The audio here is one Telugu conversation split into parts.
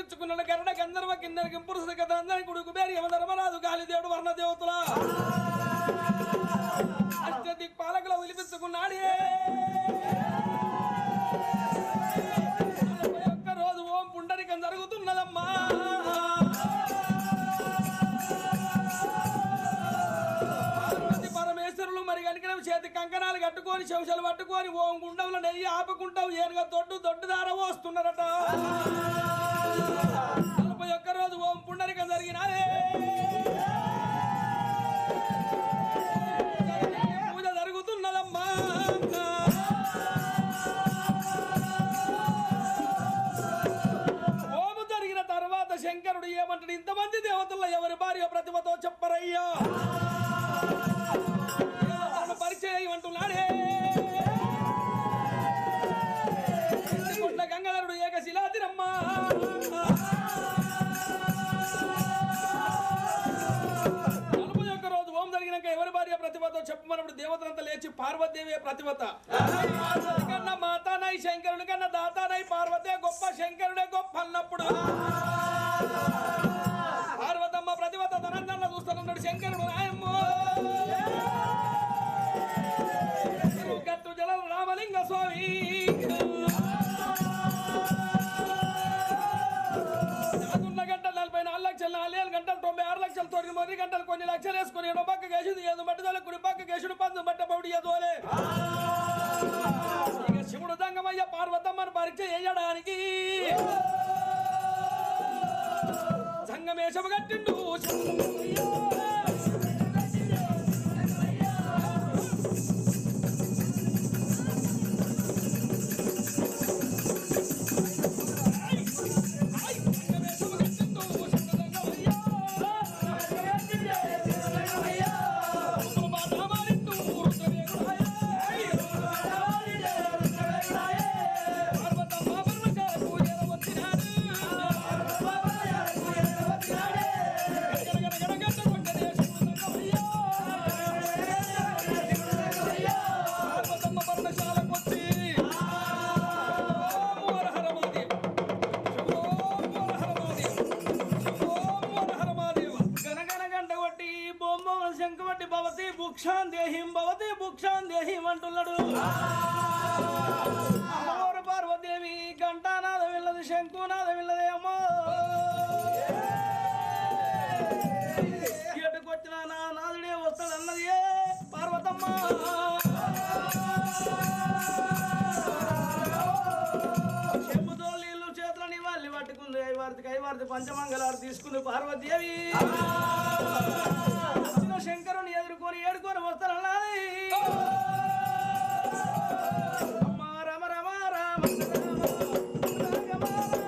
పిలుచుకున్నాడు గరుడ గంధర్వ కిందరికి పురుషుడు కథ అందరి కొడుకు పేరు యమధర్మరాజు గాలిదేవుడు వర్ణ దేవతల అష్ట దిక్పాలకుల పిలిపించుకున్నాడే నలభై ఒక్క రోజు ఓం పుండరికం జరుగుతున్నదమ్మా పార్వతి పరమేశ్వరులు మరి కనుక చేతి కంకణాలు కట్టుకొని శంశలు పట్టుకొని ఓం గుండంలో నెయ్యి ఆపుకుంటావు ఏనుగా దొడ్డు దొడ్డు దార వస్తున్నారట నలభై ఒక్క రోజు ఓం పుండరికం జరిగినాదే పూజ జరుగుతున్నదమ్మా ఓము జరిగిన తర్వాత శంకరుడు ఏమంటాడు ఇంతమంది దేవతల్లో ఎవరి భార్య ప్రతిభతో చెప్పరయ్యా దేవతలను పరిచయం అంటున్నాడే కొండ గంగాధరుడు ఏకశిలాదిరమ్మా నలభై ఒక్క రోజు ఓం జరిగినాక ఎవరి భార్య ప్రతిభతో చెప్పమన్నప్పుడు దేవతలంతా లేచి పార్వతీదేవి ప్రతిభత పార్వతి కన్నా మాతానై శంకరుని కన్నా దాతానై పార్వతే గొప్ప శంకరుడే గొప్ప అన్నప్పుడు పార్వతమ్మ ప్రతిభత ధనందన్న చూస్తున్నాడు శంకరుడు నాయమ్మో గట్టు జల రామలింగ స్వామి నాలుగున్న గంటలు నలభై నాలుగు లక్షలు నాలుగు గంటలు తొంభై ఆరు లక్షలు తొమ్మిది మొదటి గంటలు కొన్ని లక్షలు వేసుకుని ఎడో పక్క కేసుడు ఏదో బట్టదల కుడి పక్క కేసుడు పందు బట్ట పౌడి ఏదోలే ఇక శివుడు దంగమయ్య పార్వతమ్మను పరీక్ష చేయడానికి సంగమేశము కట్టిండు సంగమేశము కట్టిండు శివుడు దంగమయ్య బాట మారిండు పార్వతమ్మ పరమశ పూజలు వచ్చినాడు శంకవట్టి భవతి భుక్షాన్ దేహిం భవతి భుక్షాన్ దేహిం అంటున్నాడు అమ్మవారు పార్వదేవి ఘంటానాద వెళ్ళదు శంకునాద వెళ్ళదే అమ్మో ఎటుకొచ్చిన నా నాదుడే వస్తాడన్నది ఏ పార్వతమ్మ చెంబుతో నీళ్లు చేతులని వాళ్ళి పట్టుకుంది ఐవారిది ఐవారిది పంచమంగళారు తీసుకుంది పార్వతీదేవి వచ్చిన శంకరుని ఎదుర్కొని ఏడుకొని వస్తానన్నది అమ్మ రమ రమ రామ రామ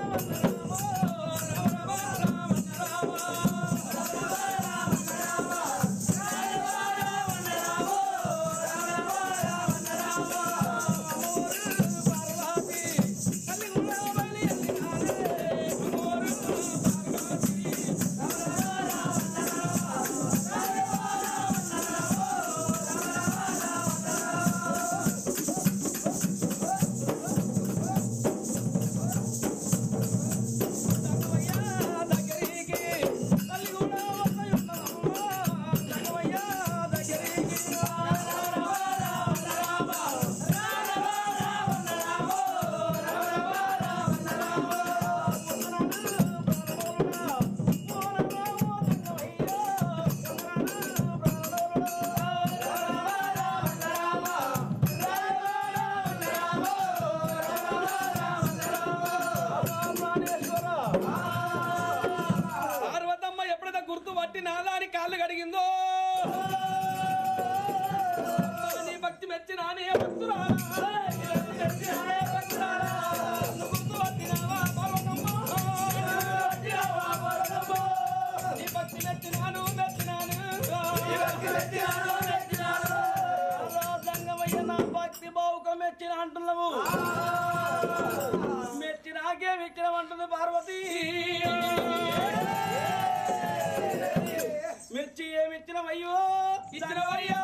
పార్వతమ్మ ఎప్పుడైతే గుర్తు పట్టి నాదాని కాళ్ళు కడిగిందో నీ భక్తి మెచ్చి నానే భక్తురా నువ్వు గుర్తు పట్టినావా పార్వతమ్మ? నీ భక్తి మెచ్చినాను మెచ్చినాను సంగమయ్య నా భక్తి బావుక మెచ్చిన అంటున్నావు మెచ్చి నాకే విక్రమ్ అంటుంది పార్వతి మెచ్చి ఏమి ఇచ్చినవయ్యో ఇచ్చినవయ్యో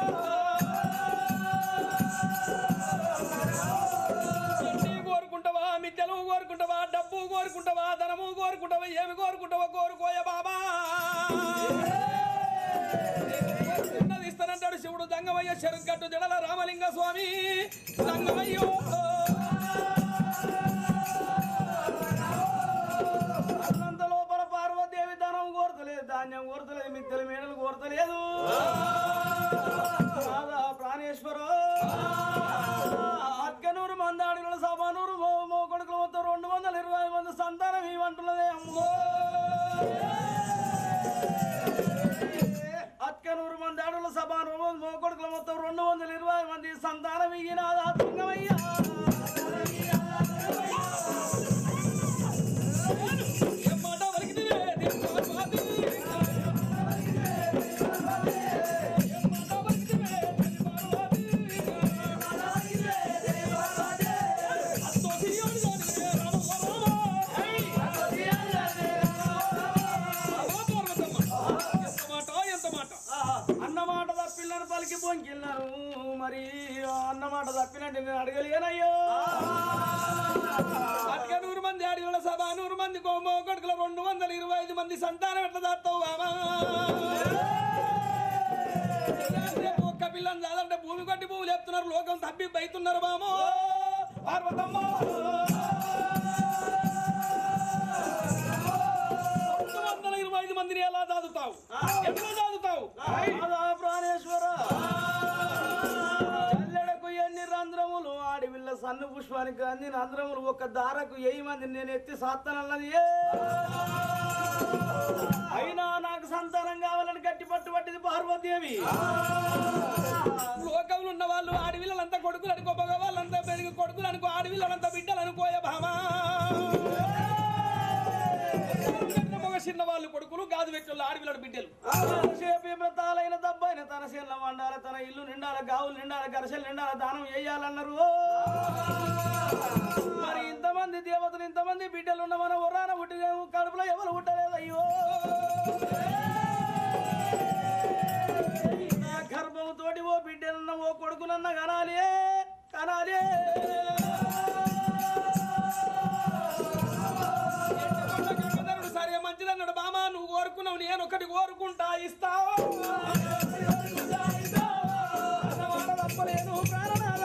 ఎన్ని కోరుకుంటావా మిద్దెలు కోరుకుంటావా డబ్బు కోరుకుంటావా ధనము కోరుకుంటావా ఏమి కోరుకుంటావో కోరుకోయ బాబా ఉన్నది ఇస్తానంటాడు శివుడు దంగమయ్య చెరుగట్టు జడల రామలింగ స్వామి దంగమయ్యో అన్నంత లోపల పార్వతీదేవి ధనం కోరతలేదు ధాన్యం కోరతలేదు మిద్దెల మేడలు కోరతలేదు రాధా ప్రాణేశ్వర అక్కనూరు మందాడిలో సభనూరు మో కొడుకులు మొత్తం రెండు వందల ఇరవై మంది సంతానం ఇవ్వంటున్నదే అమ్మో అక్కనూరు మందాడుల సభానూరు మో కొడుకులు మొత్తం రెండు వందల ఇరవై మంది సంతానం ఇయ్యిన తుంగమయ్యా ఏం మాట వలికితివే, దీని పార్వతి. ఏం మాట వలికితివే, దీని పార్వతి. అత్తో సియోని జానివే, రామ రామ. రామ పార్వతమ్మ. ఎంత మాట ఎంత మాట అన్నమాట తప్పిల్లని పలికి పొంగిల్లాను మరి అన్నమాట తప్పినట్టు నేను అడగలేనయ్యో అటుగా నూరు మంది ఆడిల సభ నూరు మంది కోమో కొడుకుల రెండు వందల ఇరవై ఐదు మంది సంతానం ఎట్లా దాస్తావు బాబా రేపు ఒక్క పిల్లని చాలంటే భూమి కొట్టి భూమి లేపుతున్నారు లోకం తప్పి బయతున్నారు బామో పార్వతమ్మ రెండు వందల ఇరవై ఐదు మందిని ఎలా దాదుతావు ఎట్లా దాదుతావు రాధా ప్రాణేశ్వర చల్లెడకు ఎన్ని రంధ్రములు ఆడివిల్ల సన్ను పుష్పానికి అందిన రంధ్రములు ఒక దారకు ఎయి మంది నేను ఎత్తి సాత్తనన్నది ఏ. అయినా నాకు సంతానం కావాలని గట్టి పట్టు పట్టింది పార్వతీదేవి లోకంలో ఉన్న వాళ్ళు ఆడవిళ్ళంతా కొడుకులు అనుకో మగవాళ్ళంతా పెరిగి కొడుకులు అనుకో ఆడవిళ్ళంతా బిడ్డలు అనుకోయ భామా మగ చిన్న వాళ్ళు కొడుకులు గాజు పెట్టు ఆడవిళ్ళ బిడ్డలు సేపి వ్రతాలైన దబ్బైన తన చేనుల వండాల తన ఇల్లు నిండాల గావులు నిండాల గరసెలు నిండాల దానం వేయాలన్నారు మరి ఇంతమంది దేవతలు ఇంతమంది బిడ్డలు ఉన్న మన ఉరాన పుట్టి కడుపులో ఎవరు పుట్టలేదు అయ్యో నా గర్భంతోటి ఓ బిడ్డలున్న ఓ కొడుకునన్న కనాలి కనాలి గంగాధరుడు సరే మంచిదన్నాడు బామా నువ్వు కోరుకున్నావు నేను ఒకటి కోరుకుంటా ఇస్తావా అన్నమాట తప్పలేను ప్రాణనాథ.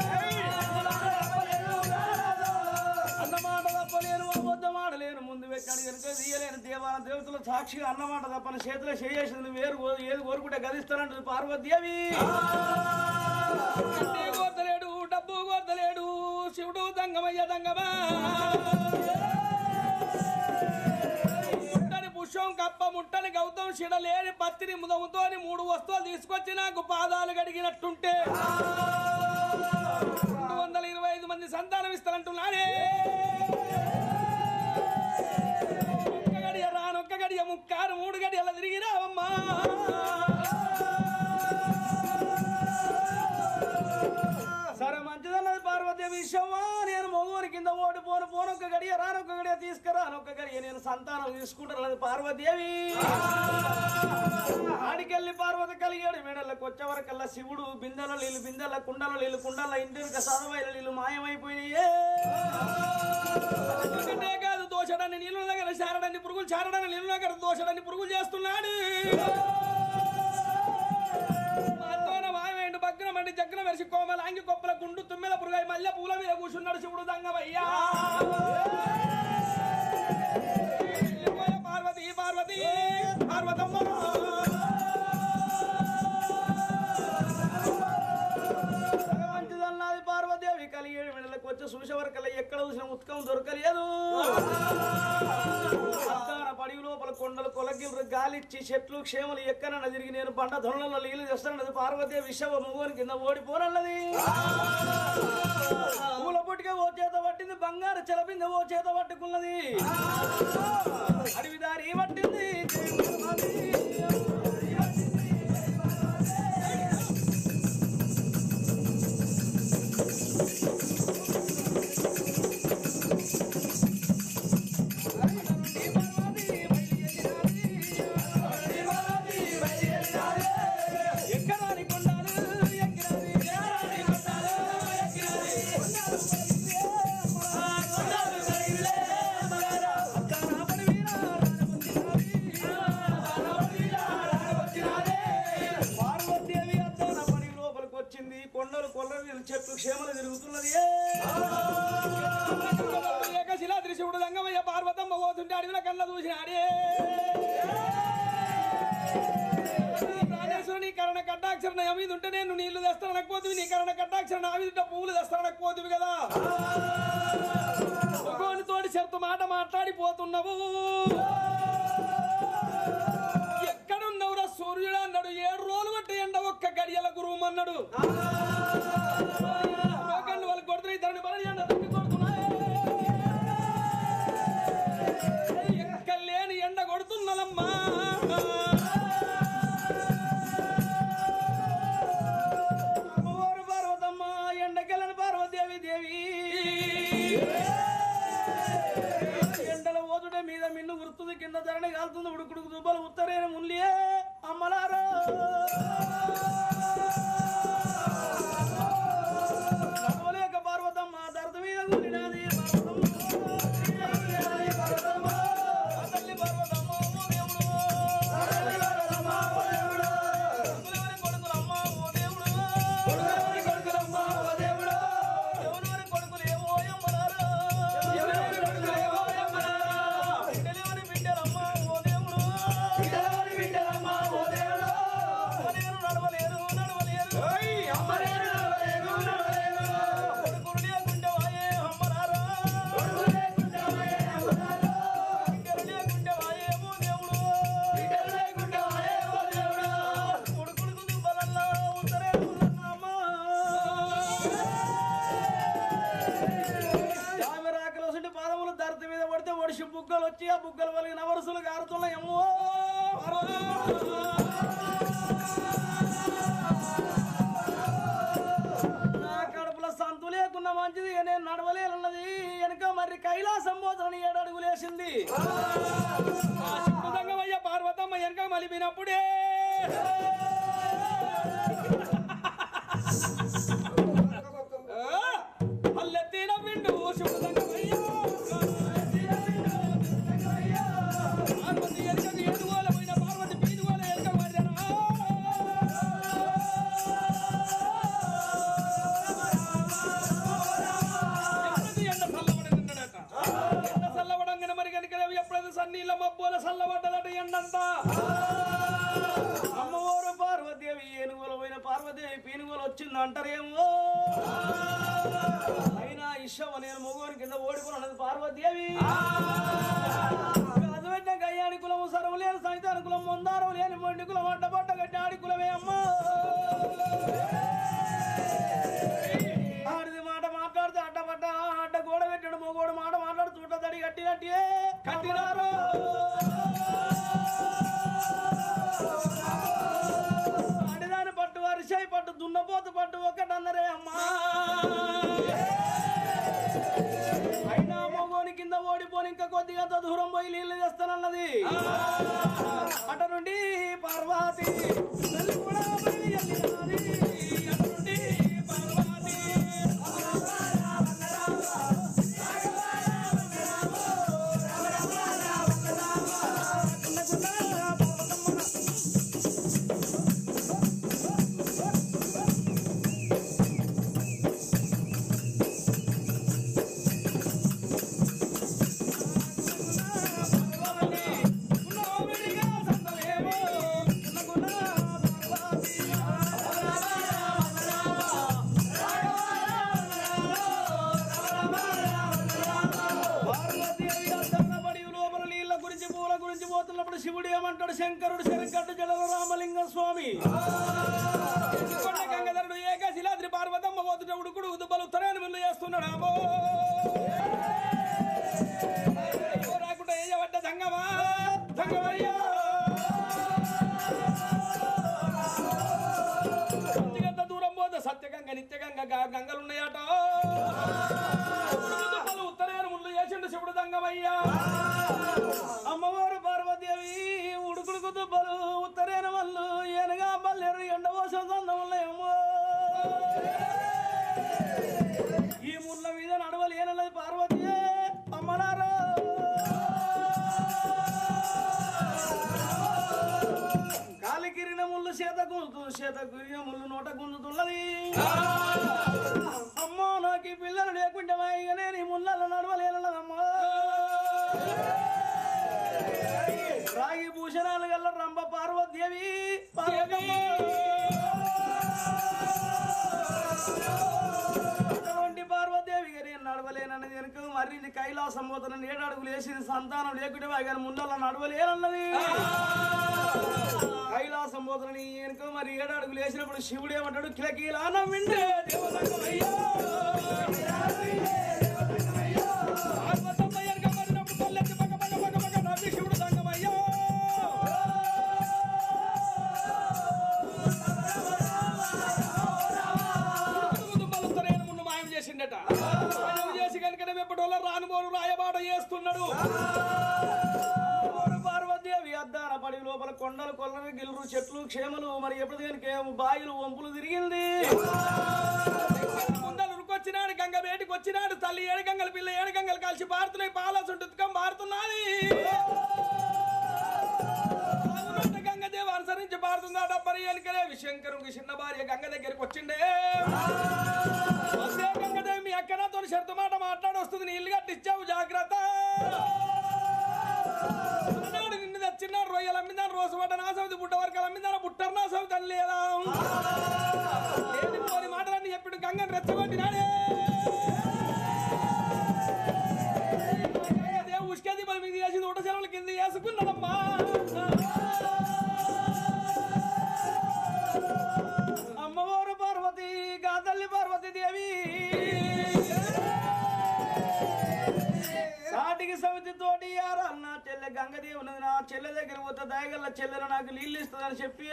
అన్నమాట తప్పలేను అబద్ధం ఆడలేను ముందు పెట్టాడు కనుక తీయలేను దేవాల దేవతల సాక్షిగా అన్నమాట తప్పని చేతిలో చేసేసింది నువ్వు వేరు కో- ఏది కోరుకుంటే గదిస్తానంటుంది పార్వతీదేవి ఇంటి కోతలేడు డబ్బు కోతలేడు శివుడు దంగమయ్య దంగమా ముట్టని పుష్పం కప్ప ముట్టని గౌతం చిడలేని పత్తిని ముదముతోని మూడు వస్తువులు తీసుకొచ్చి నాకు పాదాలు గడిగినట్టుంటే రెండు వందల ఇరవై ఐదు మంది సంతానం ఇస్తారంటున్నానే ఒక్క గడియ రానొక్క గడియ ముక్కారు మూడు గడియల తిరిగిరావమ్మా సరే మంచిదన్నది పార్వతీదేవి విషయమా నేను మొగోని కింద ఓడి పోను పోను ఒక గడియ రానొక్క గడియ తీసుకురాను ఒక గడియ నేను సంతానం తీసుకుంటాను పార్వతీదేవి ఆడికెళ్ళి పార్వతి కలిగాడు మేడలకు వచ్చే వరకల్లా శివుడు బిందెల నీళ్ళు బిందెల కుండల నీళ్ళు కుండల ఇంటికి సదవైల నీళ్ళు మాయమైపోయినాయే ఎందుకంటే కాదు దోషడాన్ని నీళ్ళ దగ్గర చారడాన్ని పురుగులు చారడాన్ని నీళ్ళ దగ్గర దోషడాన్ని పురుగులు చేస్తున్నాడు మాతోన మాయమేండు బగ్గున మండి జగ్గున మెరిసి కోమల అంగి కొప్పల గుండు తుమ్మెల పురుగాయి మల్లె పూల మీద కూర్చున్నాడు శివుడు దంగమయ్యా వెళ్ళిపోయే పార్వతి పార్వతి పార్వతమ్మ మంచిదన్నది పార్వతీదేవి కలిగేడు మెడలకు వచ్చి చూసే వరకల్లా ఎక్కడ చూసిన ఉత్కం దొరకలేదు అద్దాన పడి లోపల కొండలు కొలగిలు గాలిచ్చి చెట్లు క్షేమలు ఎక్కనన్న తిరిగి నేను బండ ధనులలో నీళ్లు తెస్తానన్నది పార్వతీ విషవ మగోని కింద ఓడిపోనన్నది పూల పొట్టిగా ఓ చేత పట్టింది బంగారు చెలపింగ ఓ చేత పట్టుకున్నది అడవిదారి పట్టింది ఎక్కరాని కొండాలు ఎక్కిరాని ఎక్కరాని కొండాలు ఎక్కిరాని కొండాలు పడిలే మగారా. అక్కన పడి వీరా రాజమో క్షేమలు తిరుగుతున్నది ఏకశిలాద్రి శివుడు రంగమయ్య పార్వతమ్మ పోతుంటే అడవిల కళ్ళ చూసినాడే ప్రాణేశ్వరుని కరణ కట్టాక్షర నా మీద ఉంటే నేను నీళ్లు తెస్తాను అనకపోతుంది నీ కరణ కట్టాక్షర నా మీద ఉంటే పువ్వులు తెస్తాను అనకపోతుంది కదా ఒకని తోటి చెత్త మాట మాట్లాడిపోతున్నావు ఎక్కడున్నవురా సూర్యుడు అన్నాడు ఏడు రోజులు కొట్టి ఎండ ఒక్క గడియల గురువు అన్నాడు రోగన్లు వాళ్ళు కొడుతున్న ఇద్దరిని బలి ఎండ తప్పి కొడుతున్నాయి. ఎక్కలేని ఎండ కొడుతున్నదమ్మా అమ్మవారు పార్వతమ్మ ఎండకెళ్ళని పార్వదేవి దేవి ఎండల ఓదుట మీద మిన్ను గుర్తుంది కింద ధరణి కాలుతుంది ఉడుకుడుకు దుబ్బలు ఉత్తరేన ముల్లియే అమ్మలారో నడవలేక పార్వతమ్మ దరద మీద కూలినాది పార్వతమ్మ ఆ తల్లి పార్వతమ్మ ఓ దేవుడు కొడుకులెవరి కొడుకులమ్మ ఓ దేవుడు ఎవరెవరి కొడుకులేమో యమ్మలారా. బిడ్డలెవరి బిడ్డలమ్మ ఓ దేవుడు. అమ్మలేరు, నడవలేరు, నడవలేరు. కొడుకులు లేకుంటే వాయే అమ్మలారా. బిడ్డలు లేకుంటే వాయే ఓ దేవుడు. కొడుకులకు దుబ్బలల్లా ఉత్తరే ఉన్నమ్మ. యాభై రాకలు వస్తుంటే పాదములు ధరతి మీద పడితే ఒడిసి బుగ్గలు వచ్చి ఆ బుగ్గలు వలిగిన వరుసలు కారుతున్నాయేమో నా కడుపులో సంతు లేకున్నా మంచిది ఇక నేను నడవలేనున్నది వెనుక మరి కైలాసం పోతని ఏడు అడుగులేసింది ఆ శివుడు రంగమయ్య పార్వతమ్మ వెనక మలిపినప్పుడే ఆ, అల్లెత్తిన పిండు శివుడు రంగమయ్య పార్వతి ఎనకకు ఏడుగోల పోయిన పార్వతి పీనుగోల ఎనక పడ్డరా. ఎప్పుడైతే ఎండ చల్లబడనన్నాడట. ఎండ చల్లబడంగానే మరి కనుక ఎప్పుడైతే సన్నీళ్ళ మబ్బుల చల్లబడ్డదట ఎండంతా అమ్మవారు పార్వదేవి ఏనుగులు పోయిన పార్వదేవి పీనుగులు వచ్చింది అంటారేమో అయినా ఇష్టం నేను మొగోని కింద ఓడిపోయినది పార్వదేవి అదువెట్టిన గయ్యాడి కులము సరవు లేని సైతాని కులం మందారం లేని మొండి కులం అడ్డపడ్డ గట్టి ఆడి కులమే అమ్మా ఆడిది మాట మాట్లాడితే అడ్డపడ్డ అడ్డ గోడ పెట్టాడు మొగోడు మాట మాట్లాడు చూడ తడి కట్టినట్టే కట్టినారు ఆడిదాని పట్టు వరిసాయి పట్టు దున్నపోతు పట్టు ఒకటన్నరే అమ్మా అయినా మగోని కింద ఓడిపోని ఇంకా కొద్దిగా అంత దూరం పోయి నీళ్లు తెస్తానన్నది అట నుండి పార్వతి తల్లి కూడా బయలుదేరినది. అటు నుండి పార్వతి పార్వతీదేవి అద్దన్నపడి లోపల నీళ్ళ గురించి పూల గురించి పోతున్నప్పుడు శివుడు ఏమంటాడు శంకరుడు శరంకట్టు జడల రామలింగ స్వామి కొండ గంగధరుడు ఏకశిలాద్రి పార్వతమ్మ పోతుంటే ఉడుకుడు ఉదుబలు ఉత్తరాయణ మిల్లు చేస్తున్నాడు అమ్మో ఓ రాకుంటే ఏయవడ్డ దంగమా దంగమయ్యా కొద్దిగంత దూరం పోతే సత్యగంగ నిత్యగంగ గా- గంగలున్నాయట ఉడుకు దుబ్బలు ఉత్తరాయణ ముళ్ళు చేసిండు శివుడు దంగమయ్యా అమ్మవారు పార్వతీదేవి ఉడుకుడుకు దుబ్బలు ఉత్తరేన వల్లు ఏనగా బల్లెరు ఎండవోసం సందములేమో ఈ ముళ్ళ మీద నడవలు ఏనన్నది పార్వతీ అమ్మలారా కాలికిరిన ముళ్ళు చేత గుంజుతూ చేత ముళ్ళు నోట గుంజుతున్నది అమ్మో నాకు ఈ పిల్లలు లేకుంటే మా ఇక నేను ఈ ముళ్ళలో నడవలేనమ్మా రాగి భూషణాలు గల్ల రంభ పార్వతీదేవి పార్వతమ్మ. అటువంటి పార్వతీదేవి గారి నేను నడవలేనన్నది వెనుక మరి ఇది కైలాసం పోతున్న ఏడు అడుగులు వేసింది సంతానం లేకుంటే కానీ ముందల నడవలేనన్నది కైలాసం పోతున్న వెనుక మరి ఏడు అడుగులు వేసినప్పుడు శివుడు ఏమంటాడు కిలకీలా నవ్విండే దేవతకమయ్యా. పార్వతమ్మ ఎనక పడినప్పుడు పల్లెత్తి పక్క పక్క పక్క పక్క నవ్వి శివుడు సంగమయ్యో. ఉడుకు దుబ్బలు ఉత్తరేణి ముందు మాయం చేసిండట మాయం చేసి కనుకనే వెంపటోళ్ళ రానుబోరు రాయబాట చేస్తున్నాడు ఓరు పార్వతీదేవి అద్దాన పడి లోపల కొండలు కొల్లలు గిల్లు చెట్లు క్షేమలు మరి ఎప్పుడు దేనికి బాయిలు వంపులు తిరిగింది ముందలు ఉరుకొచ్చినాడు గంగ వేటికి వచ్చినాడు తల్లి ఏడు గంగల పిల్ల ఏడు గంగలు కలిసి పారుతున్నాయి పాలసుంటుకం పారుతున్నది అవునంట గంగదేవి అనుసరించి పారుతుందా డబ్బరి ఎలుకలే విశంకరుకి చిన్న భార్య గంగ దగ్గరికి వచ్చిండే వస్తే గంగదేవి మీ అక్క నాతో షరతు మాట మాట్లాడి వస్తుంది నీళ్ళు కట్టిచ్చావు జాగ్రత్త అన్నాడు నిన్ను తెచ్చినాడు రొయ్యలు అమ్మిందాను రోజు పడ్డ నా సమితి బుట్ట వరకు అమ్మిందాను బుట్టర్ నా సమితి అని లేదా లేని పోని మాటలన్నీ చెప్పిడు గంగని రెచ్చగొట్టినాడే అదే ఉష్కది మరి మీద చేసింది ఊట సెలవుల కింద వేసుకున్నాడమ్మా అమ్మవారు పార్వతి గా తల్లి పార్వతి దేవి సాటికి సమితి తోటి యారన్న చెల్లె గంగదేవి ఉన్నది నా చెల్లె దగ్గర పోతే దయగల్ల చెల్లెలు నాకు నీళ్ళు ఇస్తుందని చెప్పి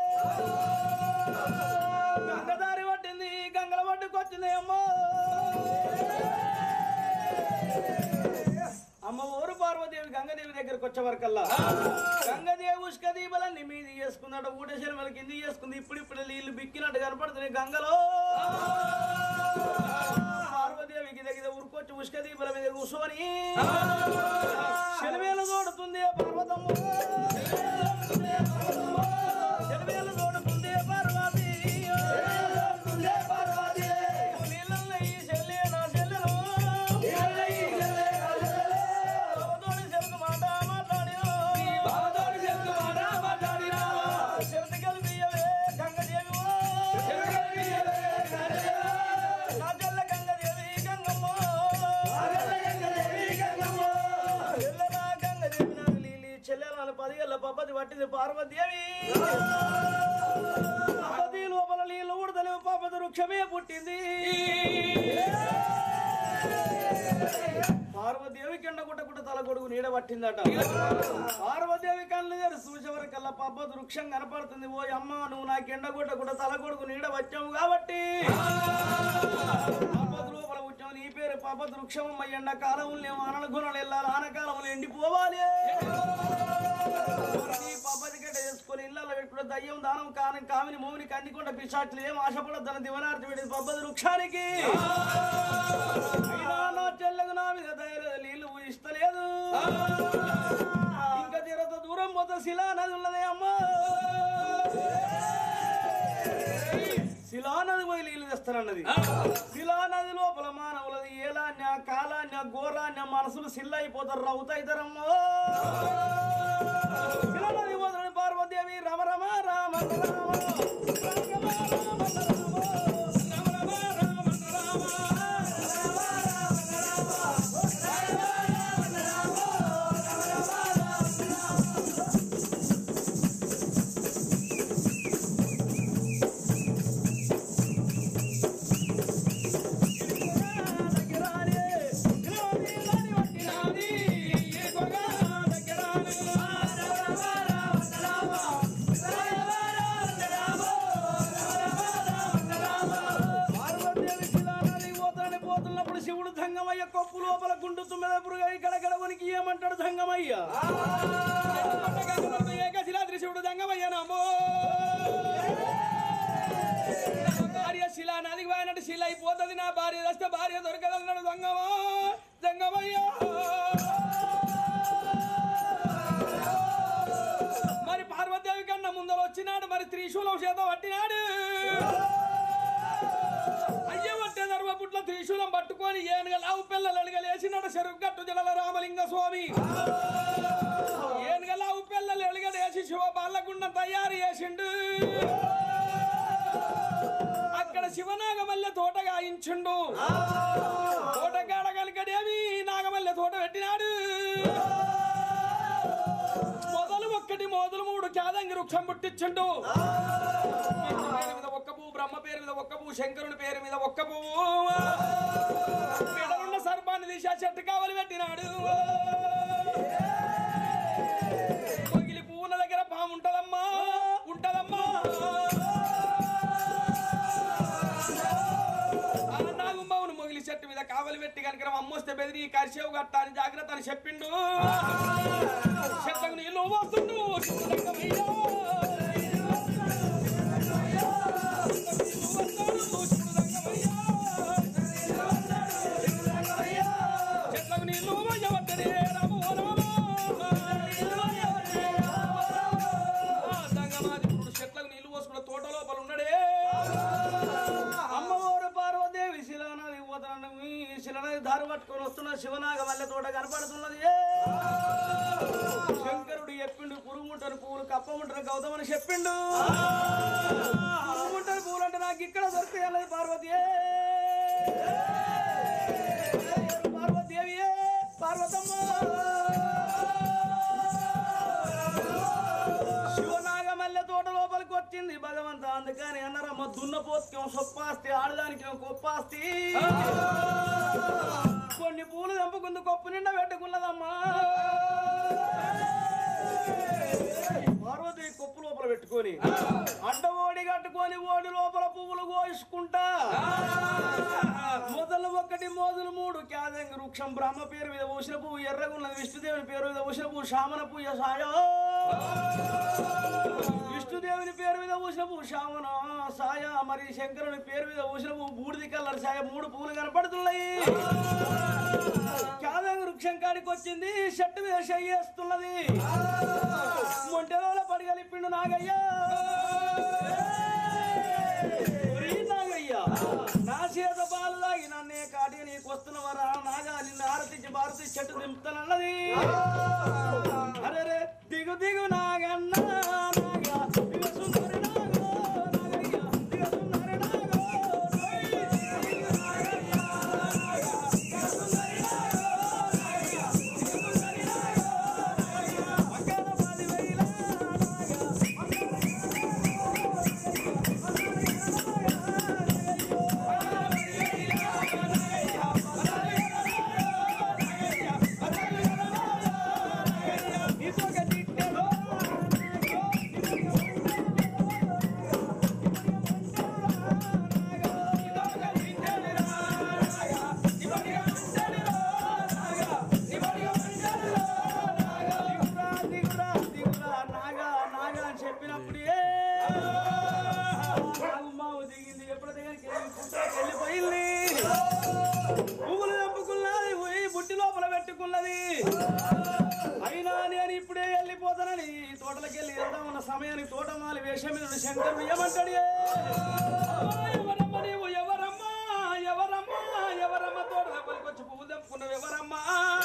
గంగదారి పట్టింది గంగల పట్టుకొచ్చింది అమ్మో అమ్మ ఊరు పార్వదేవి గంగదేవి దగ్గరకు వచ్చే వరకల్లా గంగదేవి ఉష్క దీపాలన్నీ మీది చేసుకున్నాడు ఊటేశ్వరం వాళ్ళ కింది చేసుకుంది ఇప్పుడు ఇప్పుడు నీళ్లు బిక్కినట్టు కనపడుతున్నాయి గంగలో పార్వదేవికి దగ్గర ఉరుకొచ్చి ఉష్క దీపాల మీద కూర్చొని శనివేలు తోడుతుంది పర్వతమ్మ శనివేలు తోడుతుంది పార్వతి నీళ్ళల్లో ఈ చెల్లె నా చెల్లెలు బావతోని చెరుకు మాట మాట్లాడినా. చెరుకు కలిపియవే గంగదేవి ఓ. నా చెల్ల గంగదేవి గంగమ్మ. చెల్లెలా గంగదేవి నాకు లీలి, చెల్లెల పదిగల్ల పబ్బది పట్టింది పార్వతీదేవి పబ్బది లోపల నీళ్ళు ఊడతలేవు పబ్బది వృక్షమే పుట్టింది పార్వదేవి కింద గుట్టకుట్ట తల కొడుకు నీడ పట్టిందట పార్వదేవి కళ్ళు గారు చూసేవరకల్లా పబ్బతి వృక్షం కనపడుతుంది ఓ అమ్మ నువ్వు నా కింద గుట్టకుట్ట తల కొడుకు నీడ వచ్చావు కాబట్టి పబ్బతి లోపల వచ్చావు నీ పేరు పబ్బతి వృక్షం అమ్మ ఎండాకాలం ఆనల గుణాలు వెళ్ళాలి ఆనకాలంలో ఎండిపోవాలి నీ పబ్బతి గడ్డ చేసుకొని ఇళ్ళలో పెట్టుకున్న దయ్యం దానం కాని కామిని మోమిని కందికొండ పిశాచులు ఏం ఆశపడద్దని దివనార్తి పెట్టి పబ్బతి వృక్షానికి అయినా నా చెల్లెకు నా మీద దయలేదు నీళ్లు ఇస్తలేదు ఇంకా తీరత దూరం పోతే శిలా నది ఉన్నదే అమ్మా శిలా నది పోయి నీళ్లు తెస్తానన్నది శిలా నది లోపల మానవులది ఏలాన్య కాలాన్య ఘోరాన్య మనసులు సిల్ల అయిపోతారు రవుతాయితారమ్మో శిలా నది పోతున్న పార్వతీదేవి రమ రమ రామ రామ రామ రామ పార్వతీదేవి శిలానది పోతాడని పోతున్నప్పుడు శివుడు ధంగమయ్య కొప్పు లోపల గుండు తుమ్మెద పురుగు ఇక్కడ ఉనికి ఏమంటాడు ధంగమయ్య ఏకశిలాద్రి శివుడు దంగమయ్యానమ్మో భార్య శిలా నదికి పోయినట్టు శిల అయిపోతుంది నా భార్య వస్తే భార్య దొరకదన్నాడు దొంగమా దొంగమయ్యా మరి పార్వతీదేవి కన్నా ముందర వచ్చి వచ్చినాడు మరి త్రిశూలం చేత పట్టినాడు అయ్య పట్టే దర్వపుట్ల త్రిశూలం పట్టుకొని ఏనుగ లావు పిల్లలు ఎలుగలేసినాడు చెరుకు గట్టు జడల రామలింగ స్వామి ఏనుగ లావు పిల్లలు ఎలుగడేసి శివ బాలగుండం తయారు చేసిండు అక్కడ శివనాగమల్లె తోట గాయించుండు తోట కాడ కనుకడేమి నాగమల్లె తోట పెట్టినాడు మొదలు ఒక్కటి మొదలు మూడు క్యాదంగి వృక్షం పుట్టించుండు విష్ణు పేరు మీద ఒక్క పువ్వు బ్రహ్మ పేరు మీద ఒక్క పువ్వు శంకరుని పేరు మీద ఒక్క పువ్వు మెడలున్న సర్పాన్ని తీసి ఆ చెట్టు కావలి పెట్టినాడు మొగిలి పువ్వుల దగ్గర పాము ఉంటదమ్మా ఉంటదమ్మా ఆ నాగుంబావును మొగిలి చెట్టు మీద కావలి పెట్టి కనుక అమ్మొస్తే బెదిరి కరిసేవు గట్ట అని జాగ్రత్త అని చెప్పిండు చెట్లకు నీళ్ళు వస్తుండు శుభ్రంగమయ్యా. చెట్లకు నీళ్ళు పోయవద్దనే రాము ఓ రామా. ఆ దంగమాదిపురుడు చెట్లకు నీళ్లు పోసుకున్న తోట లోపల ఉన్నాడే అమ్మవారు పార్వదేవి శిలనది పోతున్నది శిలనది దారి పట్టుకొని వస్తున్న శివనాగ వల్లె తోట కనపడుతున్నది ఏ! శంకరుడు చెప్పిండు పురుగుముంటని పువ్వులు కప్పముంటని గౌతమని చెప్పిండు పురుగుముంటని పువ్వులు అంటే నాకు ఇక్కడ దొరుకుతాయి అన్నది పార్వతి ఏ! పార్వతీదేవి ఏ! పార్వతమ్మ శివనాగమల్లె తోట లోపలికి వచ్చింది భగవంత అందుకని అన్నారమ్మ దున్నపోతుకేమో సొప్పాస్తి ఆడదానికేమో కొప్పాస్తి కొన్ని పూలు తెంపుకుంది కొప్పు నిండా పెట్టుకున్నదమ్మా పార్వతి కొప్పు లోపల పెట్టుకొని అడ్డ ఓడి కట్టుకొని ఓడి లోపల పువ్వులు కోసుకుంటా మొదలు ఒకటి మోదులు మూడు క్యాదంగ వృక్షం బ్రహ్మ పేరు మీద ఊసిన పువ్వు ఎర్రగున్నది విష్ణుదేవుని పేరు మీద ఊసిన పువ్వు శామన పువ్వు సాయో విష్ణుదేవుని పేరు మీద ఊసిన పువ్వు శామన సాయ మరి శంకరుని పేరు మీద ఊసిన పువ్వు బూడిది కలర్ సాయ మూడు పువ్వులు కనపడుతున్నాయి క్యాదంగ వృక్షం కాడికి వచ్చింది షట్టు మీద చెయ్యేస్తున్నది మొంటెలో పడిగలిపిండు నాగయ్యా ఒరీ నాగయ్యా నా చేత పాలు తాగి నన్నే కాటి నీకు వస్తున్నవరా నాగా నిన్ను ఆరతించి భారతి చెట్టు దింపుతానన్నది అరే దిగు దిగు నాగన్న నాగా దిగు సుందరి నాగో నాగయ్య దిగు సుందరి నాగో దిగు నాగయ్య నాగా దిగు సుందరి నాగో నాగయ్య దిగు సుందరి నాగో నాగయ్య వంకన పది వేల నాగా చెప్పినప్పుడే నాగుమావు దిగింది ఎప్పుడు దగ్గరికి వెళ్ళి పుట్టలోకి వెళ్ళిపోయింది పువ్వులు తెంపుకున్నది పోయి బుట్టి లోపల పెట్టుకున్నది అయినా నేను ఇప్పుడే వెళ్ళిపోతానని ఈ తోటలోకి వెళ్ళి వెళ్దామన్న సమయానికి తోటమాలి వేషం మీద ఉన్న శంకరుడు ఏమంటాడు ఎవరమ్మ నీవు ఎవరమ్మా ఎవరమ్మా ఎవరమ్మ తోట లోపలికి వచ్చి పువ్వు తెంపుకున్నావు ఎవరమ్మా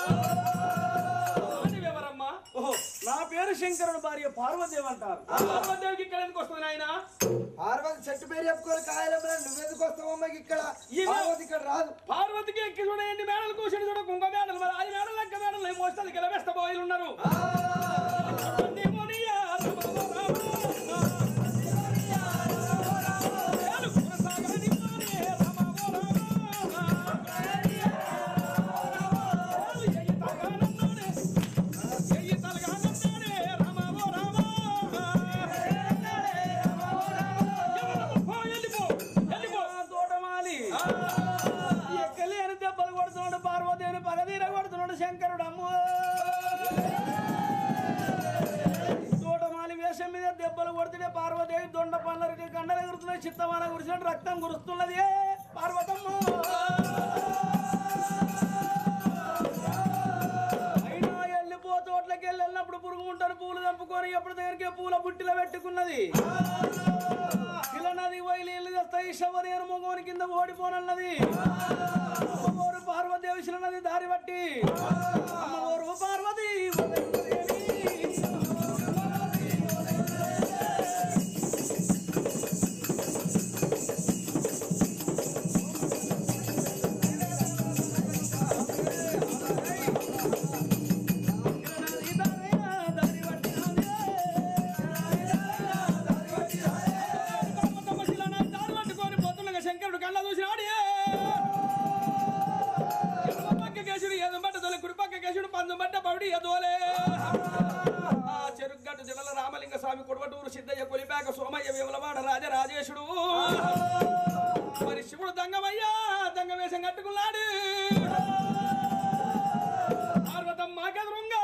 అని ఎవరమ్మా ఓహో నా పేరు శంకరుడు భార్య పార్వదేవి అంటారు పార్వదేవికి ఇక్కడ ఎందుకు వస్తుంది నాయన పార్వతి చెట్టు పేరు చెప్పుకోవాలి కాయలమ్మా నువ్వెందుకు వస్తావు అమ్మాయికి ఇక్కడ ఈమె- పార్వతి ఇక్కడ రాదు పార్వతికి ఎక్కి చూడండి మేడలు కూర్చొని చూడ కుంక మేడలు మరి అది మేడలు లెక్క మేడలు ఏం మోస్తుంది ఇక్కడ వేస్త బోయిలు ఉన్నారు అన్ని మునియా రమ రమ ఏలు కురసాగని మారే రమ రమ. ఏలు ఎయ్యి తలగానన్నాడే, ఎయ్యి తలగానన్నాడే రమ రమ. ఎవరమ్మ? పో, వెళ్ళిపో, వెళ్ళిపో. ఆ తోటమాలి ఎక్కలేని దెబ్బలు కొడుతున్నాడు పార్వదేవిని పగదీర కొడుతున్నాడు శంకరుడు అమ్మ తోటమాలి వేషం మీద దెబ్బలు కొడుతుంటే పార్వదేవి దొండ పండ్లకి గండలు ఎగురుతున్నాయి చిత్తమాన కురిసినట్టు రక్తం కురుస్తున్నది ఏ పార్వతమ్మ అయినా వెళ్ళిపో తోటలోకి వెళ్ళి వెళ్ళినప్పుడు పురుగు ఉంటాను పూలు దంపుకొని ఎప్పుడు దగ్గరికి పూల బుట్టిలో పెట్టుకున్నది ఇలా నది పోయి నీళ్ళు తెస్తాయి శవరేరు మొగోని కింద ఓడిపోనన్నది అమ్మవారు పార్వదేవి శిల నది దారి బట్టి అమ్మవారు పార్వతి దారి బట్టి పర్వతమ్మ శిలనాథ దారి పట్టుకొని పొత్తులుగా శంకరుడు కళ్ళ చూసినాడు ఎడమ పక్క కేసుడు ఏదో బట్ట తోలే కుడి పక్క కేసుడు పందు బట్ట పవిడి ఎదోలే ఆ చెరుగట్టు జిల్లాల రామలింగ స్వామి కుడవటూరు సిద్ధయ్య కొలిపాక సోమయ్య విమలవాడ రాజరాజేశుడు మరి శివుడు దంగమయ్యా దంగ వేషం కట్టుకున్నాడు పార్వతమ్మ గదురుంగా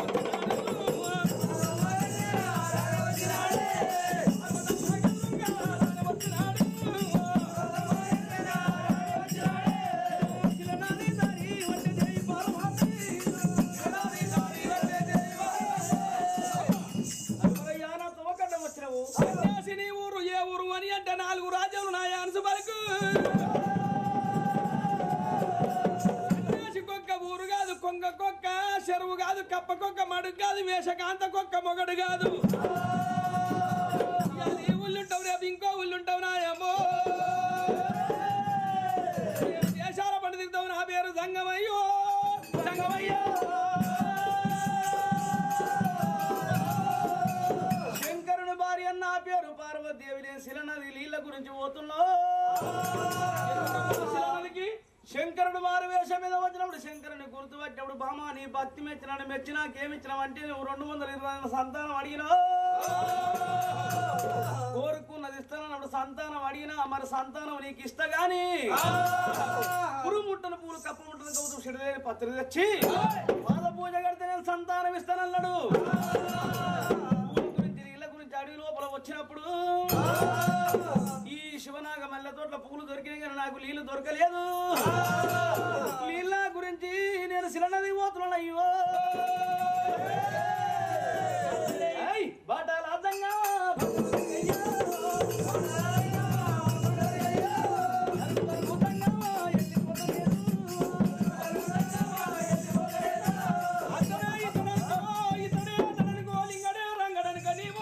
వచ్చినవు సన్యాసిని ఊరు ఏ ఊరు అని అంటే నాలుగు రాజ్యాలు నా యాన్సు పలుకు సన్యాసి కుక్క ఊరు కాదు కొంగ కుక్క చెరువు కాదు కప్ప కుక్క మడుగు కాదు వేషకాంత కుక్క మొగడు కాదు ఇవాళ ఈ ఊళ్ళుంటావు రేపు ఇంకో ఊళ్ళుంటావు నాయమ్మో రేపు దేశాల పండు తిరుగుతావు నా పేరు సంగమయ్యో సంగమయ్యో శంకరుని భార్య నా పేరు పార్వతీదేవి నేను శిలనది నీళ్ళ గురించి పోతున్నావు శిలానదికి శంకరుడు మారు వేషం మీద వచ్చినప్పుడు శంకరుని గుర్తు పట్టినప్పుడు బామా నీ భక్తి మెచ్చినాడు మెచ్చినాకేమిచ్చినావు అంటే నువ్వు రెండు వందల ఇరవై ఐదు సంతానం అడిగినావు కోరుకున్నది ఇస్తానన్నప్పుడు సంతానం అడిగినా మరి సంతానం నీకు ఇస్తా గాని పురుగు ముట్టను పూలు కప్ప ముట్టను కవుతూ చెడులేని పత్రి తెచ్చి పాద పూజ కడితే నేను సంతానం ఇస్తానన్నాడు పూల గురించి నీళ్ళ గురించి అడవి లోపల వచ్చినప్పుడు ఈ శివనాగ మల్లె తోట్ల పూలు దొరికినాయి కానీ నాకు నీళ్లు దొరకలేదు నీళ్ళ గురించి నేను శిలనది పోతున్నాను అయ్యో ఏయ్, బాటాల అద్దంగా అతడే ఇతడనుకో, ఇతడే అతడనుకో, లింగడే రంగడనుకో నీవు.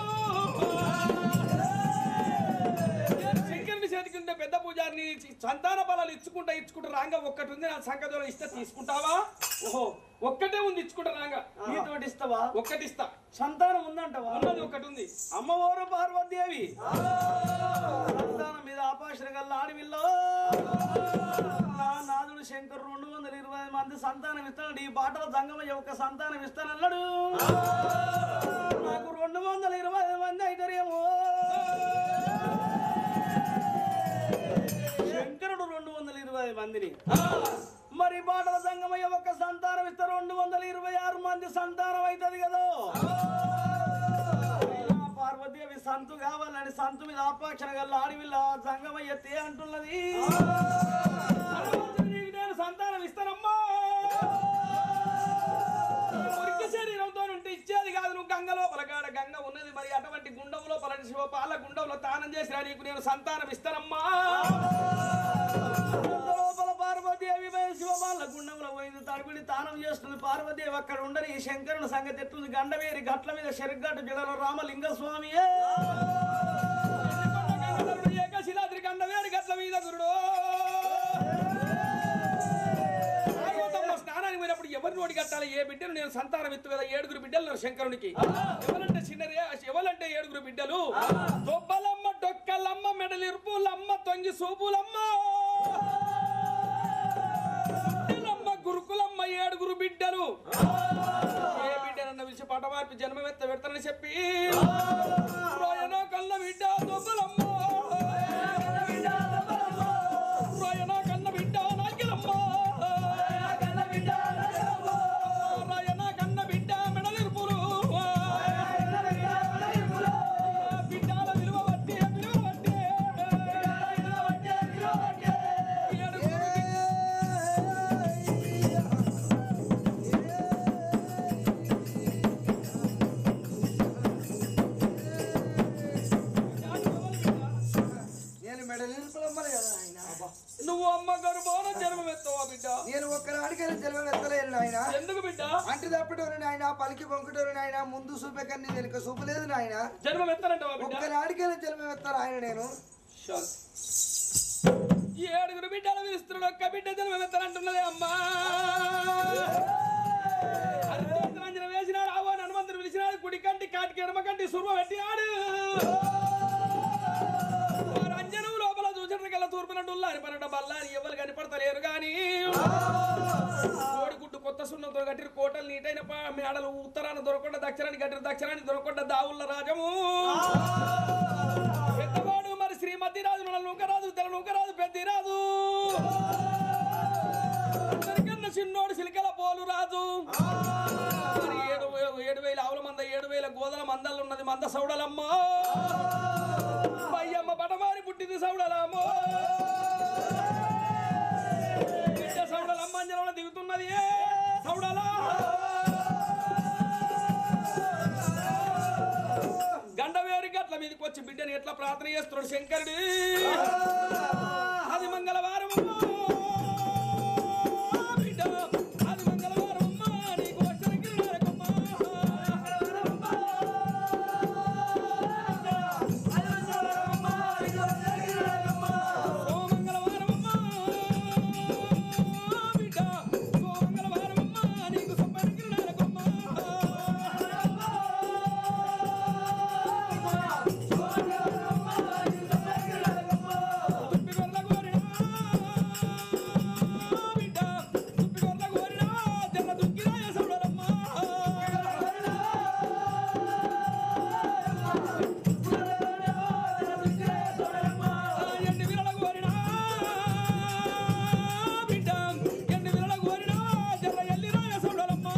నేను శంకరుని చేతికింటే పెద్ద పూజారిని ఇచ్చి సంతాన బలాలు ఇచ్చుకుంటా ఇచ్చుకుంటా రాంగ ఒక్కటి ఉంది నా సంగతిలో ఇస్తే తీసుకుంటావా ఓహో ఒక్కటే ఉంది ఇచ్చుకుంటా రాంగ నీతోటి ఇస్తావా ఒక్కటి ఇస్తా సంతానం ఉందంటవా ఉన్నది ఒకటి ఉంది అమ్మవారు పార్వతీదేవి సంతానం మీద ఆపాశన గల్ల ఆడవిల్లో నా నాదుడు శంకర్ రెండు వందల ఇరవై ఐదు మంది సంతానం ఇస్తాడు ఈ బాటల సంగమయ్య ఒక సంతానం ఇస్తానన్నాడు నాకు రెండు వందల ఇరవై ఐదు మంది అయితారేమో శంకరుడు రెండు వందల ఇరవై ఐదు మందిని మరి బాటల సంగమయ్య ఒక సంతానం ఇస్తే రెండు వందల ఇరవై ఆరు మంది సంతానం అవుతుంది కదా అయినా పార్వతీదేవి సంతు కావాలని సంతు మీద ఆపాక్షణ గల్ల ఆడవిల్ల సంగమయ్య తే అంటున్నది భగవంతుడు నీకు నేను సంతానం ఇస్తానమ్మా ఈ మురికి శరీరంతో ఉంటే ఇచ్చేది కాదు నువ్వు గంగ లోపల కాడ గంగ ఉన్నది మరి అటువంటి గుండం లోపల శివ పాల గుండంలో తానం చేసినా నీకు నేను సంతానం ఇస్తానమ్మా లోపల పార్వతీదేవి పై శివమాల గుండంలో పోయింది తడుపుడి తానం చేస్తుంది పార్వతీదేవి అక్కడ ఉండని ఈ శంకరుని సంగతి ఎట్టుంది గండవేరి గట్ల మీద శరిగట్టు జడలో రామలింగ స్వామి గంగాధరుడు ఏకశిలాద్రి గండ వేడి గట్ల మీద గురుడు పార్వతమ్మ స్నానానికి పోయినప్పుడు ఎవరి నోటి కట్టాలి ఏ బిడ్డను నేను సంతానం ఎత్తు కదా ఏడుగురు బిడ్డలు ఉన్నారు శంకరునికి ఎవరంటే చిన్నరే ఎవరంటే ఏడుగురు బిడ్డలు దొబ్బలమ్మ డొక్కలమ్మ మెడలిరుపులమ్మ తొంగి సూపులమ్మ గుడ్డలమ్మ గురుకులమ్మ ఏడుగురు బిడ్డలు ఏ బిడ్డనన్న పిలిచి పట మార్పి జన్మమెత్త పెడతానని చెప్పి రోయనో కన్న బిడ్డ దొబ్బలమ్మ రోయనో కన్న బిడ్డ నాగిలమ్మ రాయన కన్న బిడ్డ మెడలిరుపులు బిడ్డల విలువ బట్టి విలువ బట్టి ఏడుగురు బిడ్డ- బిడ్డ నేను ఒక్కనాడికైనా జన్మ ఎత్తలేను నాయన ఎందుకు బిడ్డ అంటి తప్పటోరు నాయన పలికి పొంకటోరు నాయన ముందు చూపే కన్నీ వెనుక చూపలేదు నాయన జన్మం ఎత్తానంటావా బిడ్డ ఒక్కనాడికైనా జన్మ ఎత్తారు ఆయన నేను ఈ ఏడుగురు బిడ్డలు పిలుస్తున్నాడు ఒక్క బిడ్డ జన్మం ఎత్తానంటున్నదే అమ్మా అర్ధరాత్రంజన వేసినాడు ఆవో హనుమంతుడు పిలిచినాడు కుడి కంటి కాటికి ఎడమ కంటి సుర్మ పెట్టినాడు వారు అంజనం లోపల చూసిన కల్లా తూర్పునట్టు ఉల్లారి పన్నట బల్లాని ఎవరు కనిపడతలేరు గాని కోడిగుడ్డు కొత్త సున్నంతో కట్టిన కోటలు నీటైన పా- మేడలు ఉత్తరాన దొరకొండ దక్షిణాన్ని కట్టిన దక్షిణాన్ని దొరకొండ దావుల రాజము పెద్దవాడు మరి శ్రీమతి రాజు మన నూకరాజు తెల నూకరాజు పెద్దిరాజు అందరికన్నా చిన్నోడు సిలికల పోలు రాజు మరి ఏడు ఏడు వేల ఆవుల మంద ఏడు వేల గోదల మందలు ఉన్నది మంద సౌడలమ్మ పయ్యమ్మ పటమారి పుట్టింది సౌడలమ్మ బిడ్డ సౌడలమ్మ అంజనంలో దిగుతున్నది ఏ సౌడలా గండవేరి గట్ల మీదకి వచ్చి బిడ్డని ఎట్లా ప్రార్థన చేస్తున్నాడు శంకరుడు అది మంగళవారం బిడ్డ అది మంగళవారం నీకు వచ్చిన కిరణాలకమ్మ. ఓ మంగళవారమమ్మ, బిడ్డ, ఓ మంగళవారమమ్మ, నీకు సంపన్న కిరణాలకమ్మ. తుప్పిగొల్ల గోరినా, బిడ్డ, తుప్పిగొల్ల గోరినా, జర దుక్కిరాయ సౌడలమ్మ. ఎండి విరల గోరినా, బిడ్డ, ఎండి విరల గోరినా, జర ఎల్లిరాయ సౌడలమ్మ.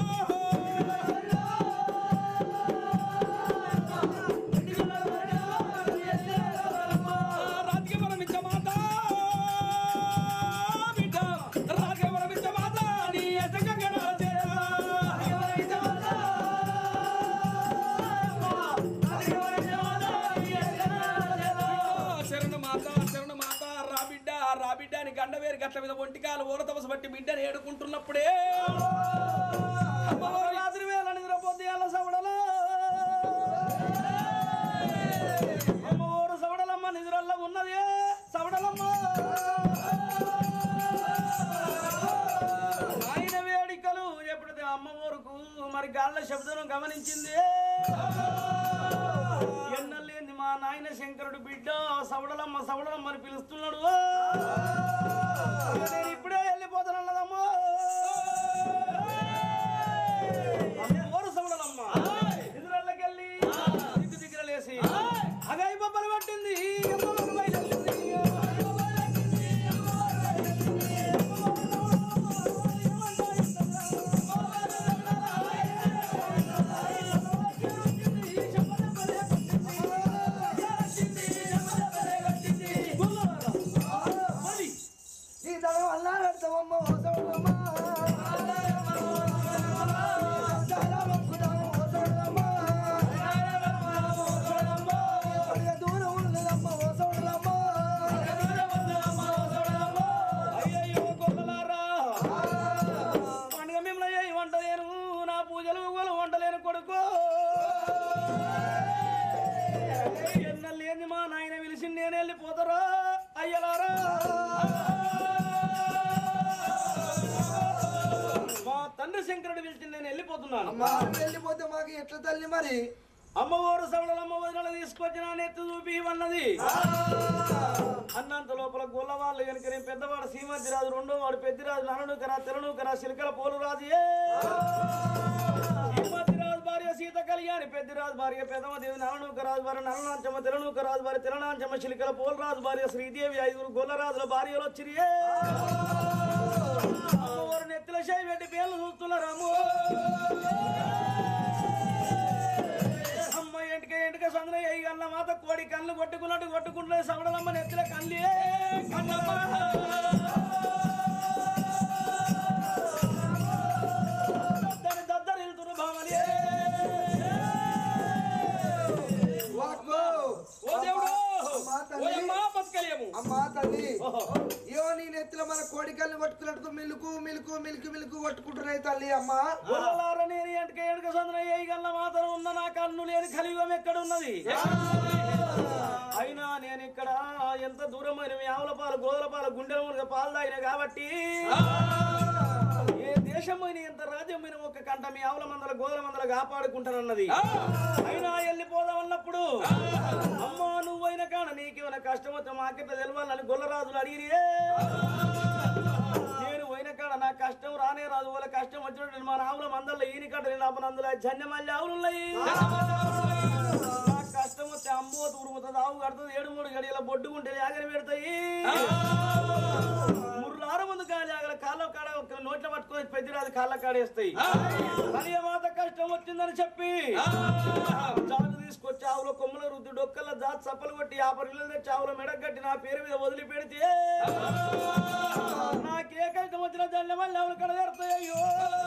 రాజకీయ వరమిచ్చ మాత బిడ్డ రాజకీయ వరమిచ్చ మాత నీ ఎసగంగడ శరణు మాత శరణు మాత రా బిడ్డ రా బిడ్డ అని గండవేరి గట్ల మీద ఒంటికాలు ఊర తపస బట్టి బిడ్డని ఏడుకుంటున్నప్పుడే అమ్మవారి రాత్రి వేళ నిద్ర పొద్దుగాల సవడలో అమ్మవారు సవడలమ్మ నిద్రల్లో ఉన్నది సవడలమ్మ ఆయన వేడికలు ఎప్పుడైతే అమ్మవారుకు మరి గాళ్ళ శబ్దం గమనించింది ఎన్నలేంది మా నాయన శంకరుడు బిడ్డ సవడలమ్మ సవడలమ్మ అని పిలుస్తున్నాడు నేను ఇప్పుడే వెళ్ళిపోతానన్నదమ్మా అమ్మోరు సవడలమ్మ ఎదురల్లకెళ్ళి దిగ్గు దిగ్గరలేసి అగాయి బొబ్బలు పట్టింది అమ్మవారు బయలుదేరింది. మరి నీ తల వల్ల పెడతావమ్మ ఓ సోడమ్మ. చాలా మొక్కుతాము ఓ సోడమ్మ. కొద్దిగా దూరం ఉన్నదమ్మ ఓ సోడమ్మ. అయ్యయ్యో గొల్లలారా పండుగ మిమ్మల్ని ఏ వంటలేను నా పూజలు గోలు వంటలేను కొడుకు ఎన్నలేని మా నాయన పిలిచి నేను వెళ్ళిపోతారా అయ్యలారా మా తండ్రి శంకరుడు పిలిచి నేను వెళ్ళిపోతున్నాను అమ్మ నువ్వు వెళ్ళిపోతే మాకు ఎట్లా తల్లి మరి అమ్మవారు సవడలమ్మ వదిన తీసుకొచ్చి నా నెత్తి చూపి అన్నది అన్నంత లోపల గొల్ల వాళ్ళు కనుక నేను పెద్దవాడు శ్రీమతి రాజు రెండో వాడు పెద్దిరాజు నననుకరా తెలనుకరా సిలికల పోలు రాజు ఏ శ్రీమతి రాజు భార్య సీత కళ్యాణి పెద్దిరాజు భార్య పెదమదేవి నలనూక రాజు భార్య నలనాంచమ్మ తెలనూక రాజు భార్య తెలనాంచమ్మ చిలికల పోలు రాజు భార్య శ్రీదేవి ఐదుగురు గొల్లరాజుల భార్యలు వచ్చిరి ఏ అమ్మవారు నెత్తిల చేయి పెట్టి పేర్లు చూస్తున్నారమ్మ అమ్మ ఎంటిక ఎంటిక సందన ఈ కళ్ళ మాత కోడి కళ్ళు కొట్టుకున్నట్టు కొట్టుకుంటే సవడలమ్మ నెత్తిల కళ్ళే కళ్ళమ్మ దద్దరి దద్దరి వెళ్తురు భామలి వాక్కో. ఓ దేవుడు అమ్మా తల్లి. ఓయమ్మా బతకలేము అమ్మా తల్లి ఓహో. ఇయో నీ ఎత్తులో మన కోడికల్ని కొట్టుకున్నట్టు మిలుకు మిలుకు మిలుకు మిలుకు కొట్టుకుంటున్నాయి తల్లి అమ్మ గొల్లలార నేను ఎంటక ఎంటక సందున ఏ గల్ల మాత్రం ఉన్న నా కన్ను లేని కలియుగం ఎక్కడున్నది అయినా నేను ఇక్కడ ఎంత దూరమైన మీ ఆవుల పాలు గోదల పాలు గుండెల మునగ పాలు తాగిన కాబట్టి ఏ దేశమైన ఎంత రాజ్యమైన ఒక్క కంట మీ ఆవుల మందల గోదల మందల కాపాడుకుంటానన్నది అయినా వెళ్ళిపోదాం అన్నప్పుడు అమ్మా నువ్వైన కాడ నీకేమైనా కష్టం వచ్చా మాకెట్లా తెలవాలని గొల్లరాజులు అడిగిరి నేను పోయిన కాడ నా కష్టం రానే రాదు వాళ్ళ కష్టం వచ్చినట్టు మా ఆవుల మందల్లో ఈయన కాడ నేను అప్పుడు అందులో జన్యమల్లి ఆవులు ఉన్నాయి నా కష్టం వస్తే అమ్మో తూరుముతుంది ఆవు కడుతుంది ఏడు మూడు గడియల బొడ్డుకుంటే జాగర పెడతాయి ముర్రారు ముందు కాజాగల కాళ్ళ కాడ ఒక నోట్ల పట్టుకొని పెద్దరాదు కాళ్ళ కాడేస్తాయి కానీ మాత కష్టం వచ్చిందని చెప్పి జాగు తీసుకొచ్చి ఆవుల కొమ్మల రుద్దు డొక్కల జాతి చప్పలు కొట్టి ఆ పరిలో తెచ్చి ఆవుల మెడకు కట్టి నా పేరు మీద వదిలి పెడితే నాకే కష్టం వచ్చిన జల్ల మళ్ళీ ఆవులు కడ తెరుతాయి అయ్యో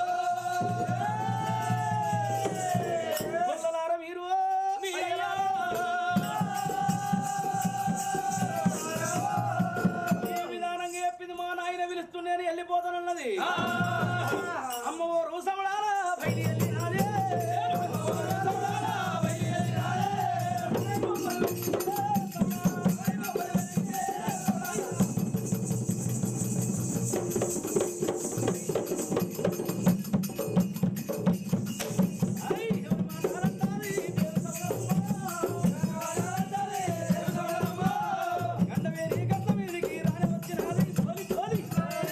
గొల్లలారా మీరు ఏ విధానంగా చెప్పింది మా నాయన పిలుస్తున్నాను వెళ్ళిపోతానన్నది అమ్మ ఓ రూసమడారా బయటికి వెళ్ళినాదే. ఐ, ఎవరు మాట్లాడతారు? దేవసమరమ్మ. గండవేరి గండ మీదికి రాని వచ్చినాది. తోలి, తోలి.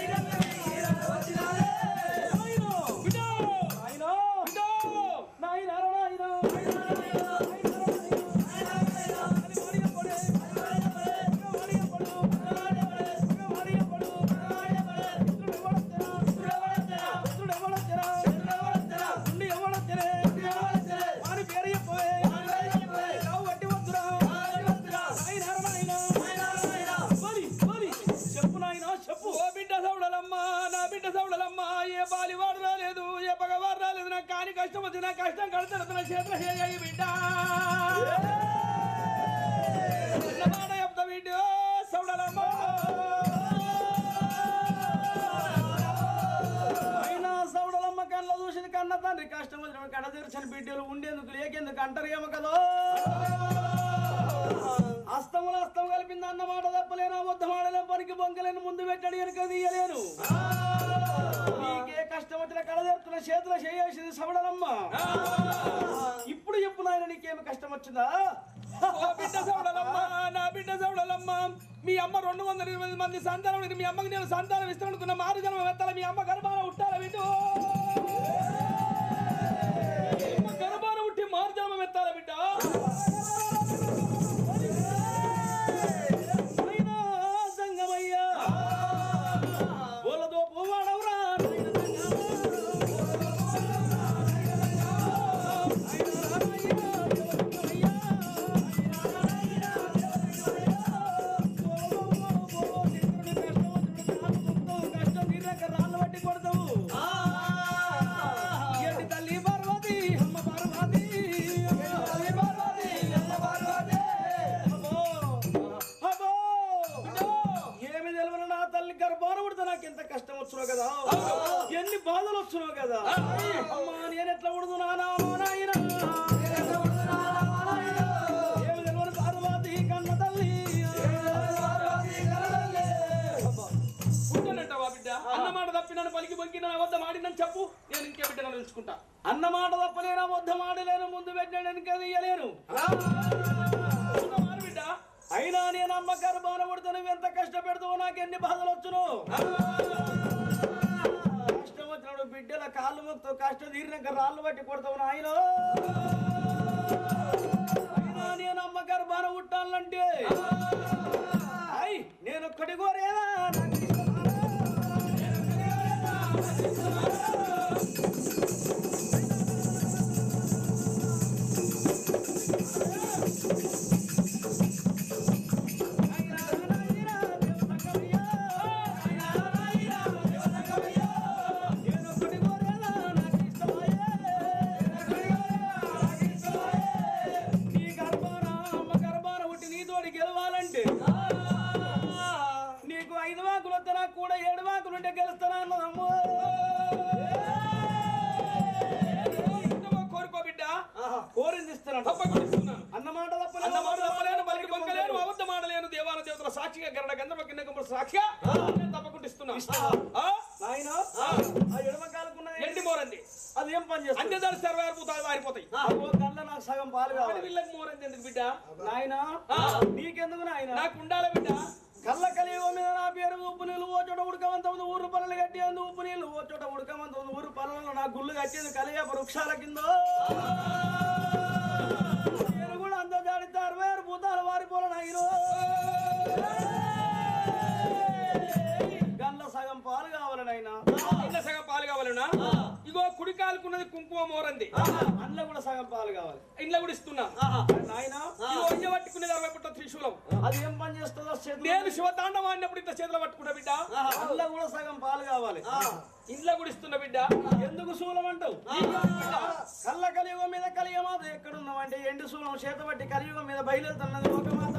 నాయనో, బిడ్డో, నాయనో, బిడ్డో, నాయనారా, నాయనో, నాయనారా, నాయనో, నాయనారా, అది వాడిగా పడే, వాడిగా పడు, వాడిగా పడు, ఇతరుడు ఎవడొచ్చెరా, ఇతరుడు ఎవడొచ్చెరా, ఉండి ఎవడొచ్చెరే, వాడి పేరు చెప్పోయే, రావు వట్టి వద్దురా, నాయనారా, నాయనో, పోని, పోని, చెప్పు నాయనా చెప్పు ఓ బిడ్డ సౌడలమ్మా నా బిడ్డ సౌడలమ్మా ఏ బాలివాడు రాలేదు ఏ పగవాడు రాలేదు నాకు కాని కష్టం వచ్చి నా కష్టం కడతాడు నా చేతుల చేయ బిడ్డ మాట చెప్తా బిడ్డ సౌడలమ్మా అయినా సౌడలమ్మ కళ్ళ చూసిన కన్న తండ్రి కష్టం వచ్చిన కడ తెరిచిన బిడ్డలు ఉండేందుకు లేకేందుకు అంటారు ఏమో కదా అస్తములు అస్తం కలిపింది అన్న మాట తప్పలేను అబద్ధం ఆడలేను పనికి బొంకలేను ముందు పెట్టాడు వెనుక తీయలేను నీకే కష్టం వచ్చిన కడ తెరుతున్న చేతుల చేయాల్సింది సవడలమ్మ ఇప్పుడు చెప్పు నాయన నీకేమి కష్టం వచ్చిందా ఓ బిడ్డ సౌడలమ్మా నా బిడ్డ సౌడలమ్మా మీ అమ్మ రెండు వందల ఇరవై మంది సంతానం ఉంది. మీ అమ్మకి నేను సంతానం ఇస్తానుకున్న మారు జన్మ వెత్తాల మీ అమ్మ గర్భాన ఉంటారా బిడ్డ మీ అమ్మ గర్భాన ఉట్టి మారు జన్మ ఎత్తాల బిడ్డ అయినా సంగమయ్యా బోలదో పోవాడవురా నాయన కష్టం తీరాక రాళ్ళు పట్టి కొడతావు ఎట్టి తల్లి పార్వతి అమ్మ పార్వతి తల్లి పార్వతి అమ్మ పార్వతి అబ్బో అబ్బో ఏమి తెలియని నా తల్లి గర్భాన పుడితే నాకు ఎంత కష్టం వచ్చునో కదా ఎన్ని బాధలు వచ్చునో కదా అమ్మా నేను ఎట్లా ఉడుతున్నానా మా నాయన ఏమి తెలియని పార్వతి కన్న తల్లి అబ్బా. ఉంటానంటావా బిడ్డ అన్నమాట తప్పి నన్ను పలికి బొంకి నా వద్ద మాడినని చెప్పు నేను ఇంకే బిడ్డ నన్ను ఉంచుకుంటా అన్న మాట తప్పలేను అబద్ధం ఆడలేను ముందు పెట్టాను ఇంకా తీయలేను ఉన్నావా బిడ్డ అయినా నేను అమ్మ గర్భాన పుడితే నువ్వు ఎంత కష్టపెడతావు నాకు ఎన్ని బాధలు వచ్చును కష్టం వచ్చినప్పుడు బిడ్డల కాళ్ళు మొక్తావు కష్టం తీరినాక రాళ్ళు బట్టి కొడతావు నాయన అయినా నేను అమ్మ గర్భాన పుట్టాలంటే అయ్ నేను ఒక్కటి కోరేదా నాకు ఇష్టమా? నీకు ఇస్తానన్నదమ్మో ఇంతవో కోరుకో బిడ్డ కోరింది ఇస్తానంట తప్పకుండా ఇస్తున్నాను అన్న మాట తప్పలేదు. అన్న మాట తప్పలేను పలికి బొక్కలేను అబద్ధ మాడలేను దేవాల దేవతల సాక్షిగా గరడ గంధర్వ కిన్నకముల సాక్షిగా నేను తప్పకుండా ఇస్తున్నా ఆ? నాయనా ఆ ఎడమ కాలుకున్నది ఎండి మోరండి అది ఏం పని చేస్తుంది అన్ని దాని సర్వారిపోతాయి వారిపోతాయి అగో గల్ల నాకు సగం పాలు కానీ కావాలి వీళ్ళకి మోరండి ఎందుకు బిడ్డ నాయనా నీకెందుకు నాయన నాకు ఉండాలి బిడ్డ కళ్ళ కలియుగ మీద నా పేరు ఉప్పు నీళ్ళు ఓ చోట ఉడకమంత ఉంది ఊరు పనులు కట్టేందు ఉప్పు నీళ్ళు ఓ చోట ఉడకమంత ఉంది ఊరు పనులలో నా గుళ్ళు కట్టేది కలియ వృక్షాల కింద నేను కూడా అంత జాడితే అరవై ఆరు భూతాలు వారిపోలే నాయన గల్ల సగం పాలు కావాలి నాయన ఇంట్లో సగం పాలు కావాలనా ఇగో కుడి కాలుకున్నది కుంకుమ మోరంది అందులో కూడా సగం పాలు కావాలి ఇంట్లో కూడా ఇస్తున్నా నాయన ఇగో ఇయ్య పట్టుకునేది అరవై పుట్ట త్రిశూలం అది ఏం పని చేస్తుందో చేతులు నేను శివతాండవం ఆడినప్పుడు ఇంత చేతిలో పట్టుకున్నా బిడ్డ అందులో కూడా సగం పాలు కావాలి ఇంట్లో కూడా ఇస్తున్నా బిడ్డ ఎందుకు శూలం అంటావు కళ్ళ కలియుగం మీద కలియమాత ఎక్కడున్నావంటే ఎండు శూలం చేత పట్టి కలియుగం మీద బయలుతున్నది ఒక మాత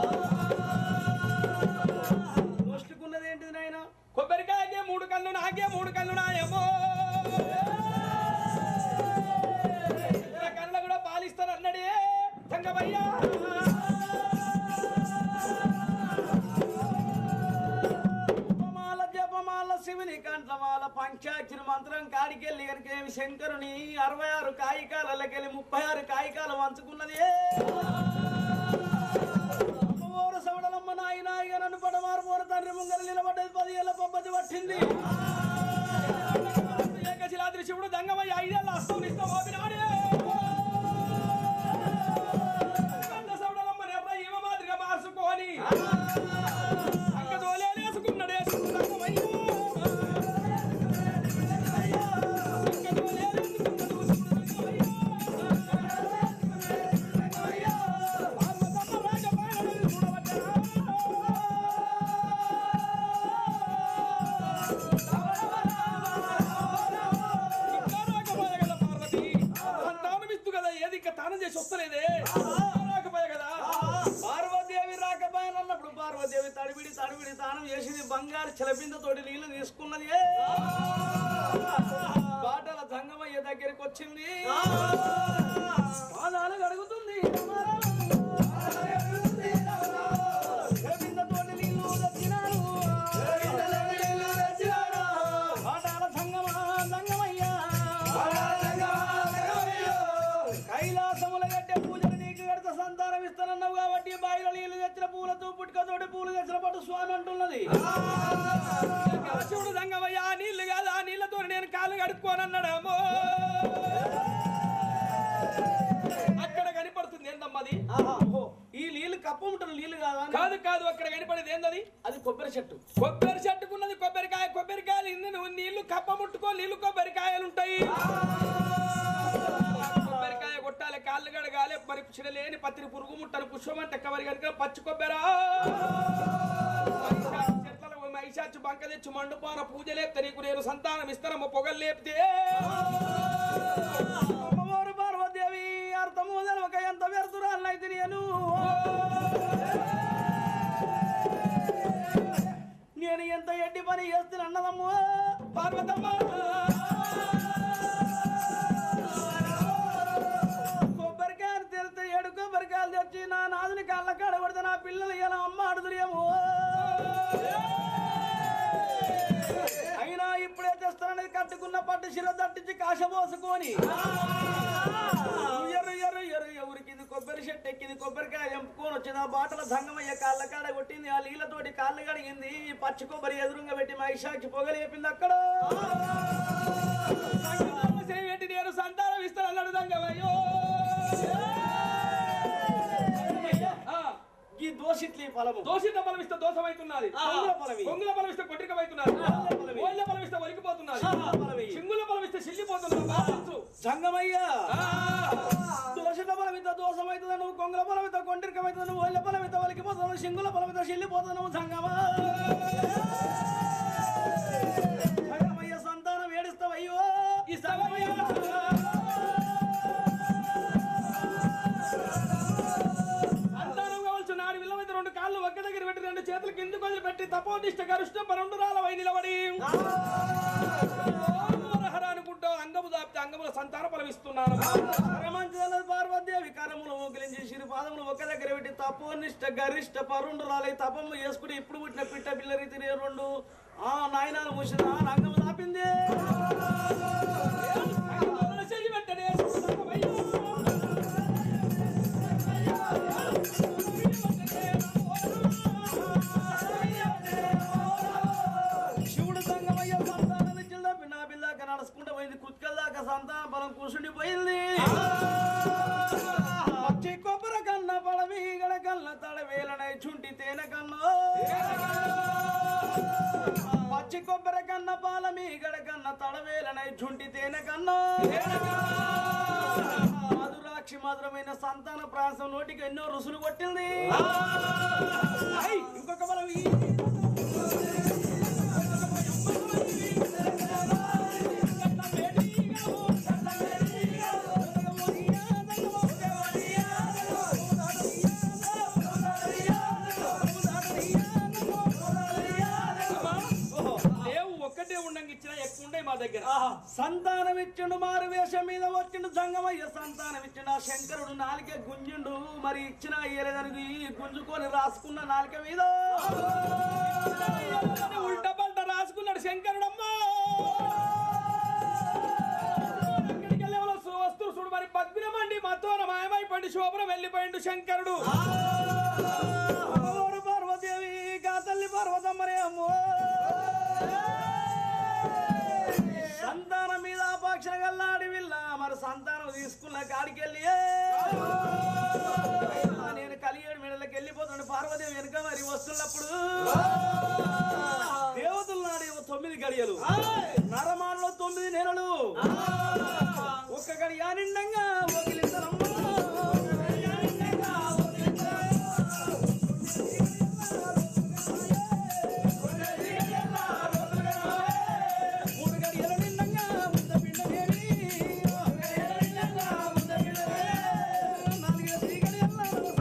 నొష్టుకున్నది ఏంటిది నాయన కొబ్బరికాయకే మూడు కళ్ళు నాకే మూడు కళ్ళు నాయమో ఇతర కళ్ళ కూడా పాలిస్తాను అన్నడే సంగమయ్యా ఉపమాల జపమాల శివుని కంఠమాల పంచాక్షరి మంత్రం కాడికెళ్ళి కనుకేమి శంకరుని అరవై ఆరు కాయికాలకెళ్ళి ముప్పై ఆరు కాయికాలు వంచుకున్నది అమ్మవారు సవడలమ్మ నాయన ఇక నన్ను పడమారు పోరు తండ్రి ముంగర నిలబడ్డది పది ఏళ్ళ పబ్బతి పట్టింది ఏకశిలాద్రి శివుడు దంగమయ్య ఐదేళ్ళ అస్తం ఇస్తాం ఓపినాడే కంద సౌడలమ్మని ఎర్ర ఈమ మాదిరిగా మార్చుకొని అంక దోలేసుకున్నాడే శివుడు దంగమయ్య అంక దోలేసుకున్నాడు శివుడు దంగమయ్య. పార్వతమ్మ రాజపాలనని చూడవచ్చా? రాకపోయే కదా పార్వతి సంతానం ఇస్తూ కదా ఏది ఇంకా తానం చేసి వస్తలేదే రాకపోయే కదా పార్వదేవి రాకపోయినప్పుడు పార్వదేవి తడివిడి తడివిడి తానం చేసింది బంగారు చిలబింద తోటి నీళ్లు తీసుకున్నది బాటల జంగమయ్య దగ్గరికి వచ్చింది పాదాలు కడుగుతుంది చిలబిందతోటి నీళ్లు తెచ్చినారు. బాటాల జంగమ జంగమయ్య కైలాసముల గడ్డే పూజలు నీకు కడితే సంతానం ఇస్తానన్నావు కాబట్టి బాయిలో నీళ్లు తెచ్చిన పూలతో పుట్టుకతోటి పూలు తెచ్చిన పట్టు స్వామి అంటున్నది శివుడు దంగమయ్య నీళ్లు కాదు ఆ నీళ్లతో నేను కాళ్ళు కడుక్కోనన్నాడేమో అక్కడ కనపడుతుంది ఏందమ్మది ఓహో, ఈ నీళ్లు కప్ప ఉంటారు నీళ్లు కాదా అని? కాదు కాదు అక్కడ కనపడేది ఏందది అది కొబ్బరి చెట్టు కొబ్బరి చెట్టుకున్నది కొబ్బరికాయ కొబ్బరికాయలు ఇన్ని నువ్వు నీళ్లు కప్ప ముట్టుకో నీళ్లు కొబ్బరికాయలు ఉంటాయి కొబ్బరికాయ కొట్టాలి కాళ్ళు కడగాలి మరి చిడలేని పత్రి పురుగు ముట్టను పుష్పమంట కవరి కనుక పచ్చి కొబ్బరా చెట్లలో మైసాచి బంక తెచ్చి మండుపాన పూజ లేపితే నీకు నేను సంతానం ఇస్తానమ్మ పొగలు లేపితే అమ్మవారు పార్వదేవి అర్థము ఒక ఎంత వ్యర్థురాలనైతే నేను నేను ఎంత ఎడ్డి పని చేస్తున్నా అన్నదమ్ము పార్వతమ్మ కొబ్బరికాయలు తెరితే ఏడు కొబ్బరికాయలు తెచ్చి నా నాదుని కళ్ళ కాడ కొడితే నా పిల్లలు ఇలా అమ్మ అడుగురేమో అయినా ఇప్పుడే తెస్తానని కట్టుకున్న పట్టు శిర తట్టించి కాశ పోసుకొని ఎర్ర ఎర్ర ఎర్ర ఎవరికింది కొబ్బరి చెట్టు ఎక్కింది కొబ్బరికాయ ఎంపుకొని వచ్చింది ఆ బాటల సంగమయ్య కాళ్ళ కాడ కొట్టింది ఆ నీళ్ళతోటి కాళ్ళు కడిగింది ఈ పచ్చి కొబ్బరి ఎదురుగా పెట్టి మైషాకి పొగలేపింది అక్కడ సంగమమ్మ సేవేటి నేను సంతానం ఇస్తాను అన్నాడు దంగమయ్యో ఆ, ఈ దోషిట్లి ఫలము దోషిత బలం ఇస్తే దోషమైతున్నది కొంగుల బలమి. కొంగుల బలం ఇస్తే కొట్టికమైతున్నది కొంగుల బలమి. ఓళ్ళ బలం ఇస్తే వలికిపోతున్నది సింగుల బలమి. సింగుల బలం ఇస్తే సిల్లిపోతున్నది బాధించు. సంగమయ్య ఆ, దోషిత బలమిత దోషమైతుంది నువ్వు కొంగల బలమిత కొంటిరికమైతుంది నువ్వు ఒళ్ళ బలమిత వలికిపోతున్నావు సింగుల బలమిత చెల్లిపోతున్నావు సంగమా సంగమయ్య సంతానం ఏడుస్తావయ్యో ఇస్తావయ్యా. సంతానం కావాల్సిన నాడు విల్లమైతే రెండు కాళ్ళు ఒక్క దగ్గర పెట్టి రెండు చేతులు కిందకు వదిలి పెట్టి బట్టి తపోనిష్ట గరుష్ట పరుండురాలవై నిలబడి హర అనుకుంటూ అంగము దాపితే అంగముల సంతానం ఫలమిస్తున్నాను పరమంచల పార్వదేవి కరములు మోకలించి శిరి పాదములు ఒక దగ్గర పెట్టి తపోనిష్ట గరిష్ట పరుండు రాలే తపము చేసుకుని ఇప్పుడు పుట్టిన పిట్ట పిల్లరి తిరిగి రెండు ఆ నాయనాలు మూసిన రంగము దాపింది అంగముల చెయ్యి వెంటనే సుతమయ్యో. శివుడు సంగమయ్య సంతానం ఇచ్చిందా పిన్నా పిల్లాక నడుచుకుంటూ పోయింది కుత్కల దాకా సంతానం బలం కూర్చుండి పోయింది పచ్చి కొబ్బరి కన్న పడవీగడ కన్న తడవేలనై చుంటి తేనె కన్నా పచ్చి కొబ్బరి కన్న పాల మీగడ కన్న తడవేలనై చుంటి తేనె కన్నా మధురాక్షి మధురమైన సంతాన ప్రాసం నోటికి ఎన్నో రుసులు కొట్టింది ఐ, ఇంకొక బలం ఈ లేవు ఒక్కటే ఉండంగా ఇచ్చిన ఎక్కువ ఉండే మా దగ్గర సంతానం ఇచ్చిండు మారు వేషం మీద వచ్చిండు సంగమయ్య సంతానం ఇచ్చిండు ఆ శంకరుడు నాలిక గుంజిండు మరి ఇచ్చిన అయ్యలేదానికి గుంజుకొని రాసుకున్న నాలిక మీద ఉల్టా పల్టా రాసుకున్నాడు శంకరుడమ్మా అక్కడికి వెళ్ళే వాళ్ళు సు- వస్తువు చూడు మరి పద్మినమండి మతోన మాయమైపోయింది శోభనం వెళ్ళిపోయిండు శంకరుడు అమ్మవారు పార్వతీదేవి కా తల్లి పార్వతమ్మరే అమ్మో సంతానం మీద పక్ష గల్లాడి విల్ల మరి సంతానం తీసుకున్న కాడికి వెళ్ళి నేను కలియేడు మెడలకి వెళ్ళిపోతున్నాడు పార్వదేవి వెనుక మరి వస్తున్నప్పుడు దేవతలు నాడేమో తొమ్మిది గడియలు నరమానలో తొమ్మిది నెలలు ఒక్క గడియ నిండంగా ఒకిలిద్దరమ్మా. ఒక్క గడియ నిండంగా మూడు గడియల నిండంగా ముద్ద పిండమేమి. నాలుగైదు శ్రీ గడియల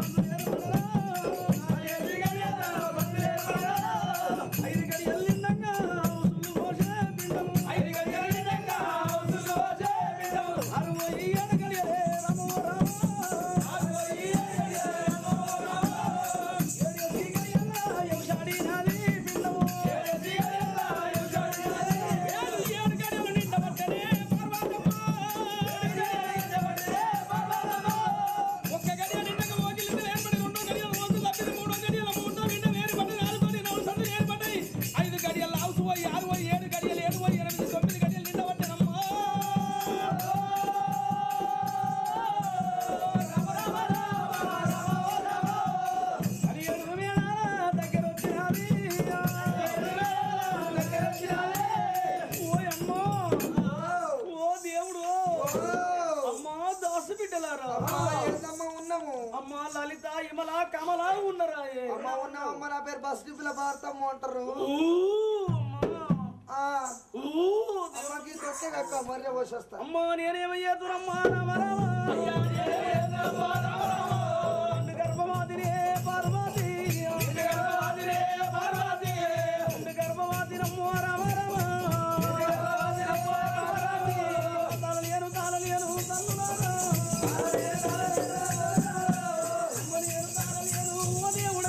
ఐదు గడియల నిండంగా ఉసులు పోసే పిండము. అరవై ఏడు గడియలే రమో రామ. ఏడు శ్రీ గడియల యవసాడి నాది పిండము. ఏడు ఏడు గడియలు నిండబట్టనే పార్వతమ్మ. ఒక్క గడియ నిండగా మోగిలింది ఏర్పడి రెండో గడియలు మోగు తప్పిది మూడో గడియలు మూడో నిండ వేరుపడి నాలుగో నిండ సందు ఏర్పడ్డాయి ఐదు గడియలు ఆవుసు పోయి ఆరు పోయి ఏడు గడియలు ఏడు పోయి ఎనిమిది తొమ్మిది గడియలు నిండబట్టనమ్మా పదిహేడు వేళ దగ్గర వచ్చినది. ఓయమ్మో. ఓ దేవుడు అమ్మా దాసు బిడ్డలారా ఏంటమ్మ ఉన్నాము అమ్మా లలిత ఇమల కమల ఉన్నరా అమ్మ ఉన్నాం అమ్మ నా పేరు బస్ డిపోల భారతమ్మ అంటారు ఊ, అమ్మా. ఆ ఊ, అమ్మకి తొట్టే కక్క మర్య పోసేస్తా అమ్మా నేనేమయ్యేతురమ్మా రామ రామ నిండు గర్భవాదినే పార్వతి నిండు గర్భవాదినమ్మో రామ రామ తాళలేను తాళలేను తల్లులారా. అమ్మలేను తాళలేను ఓ దేవుడా.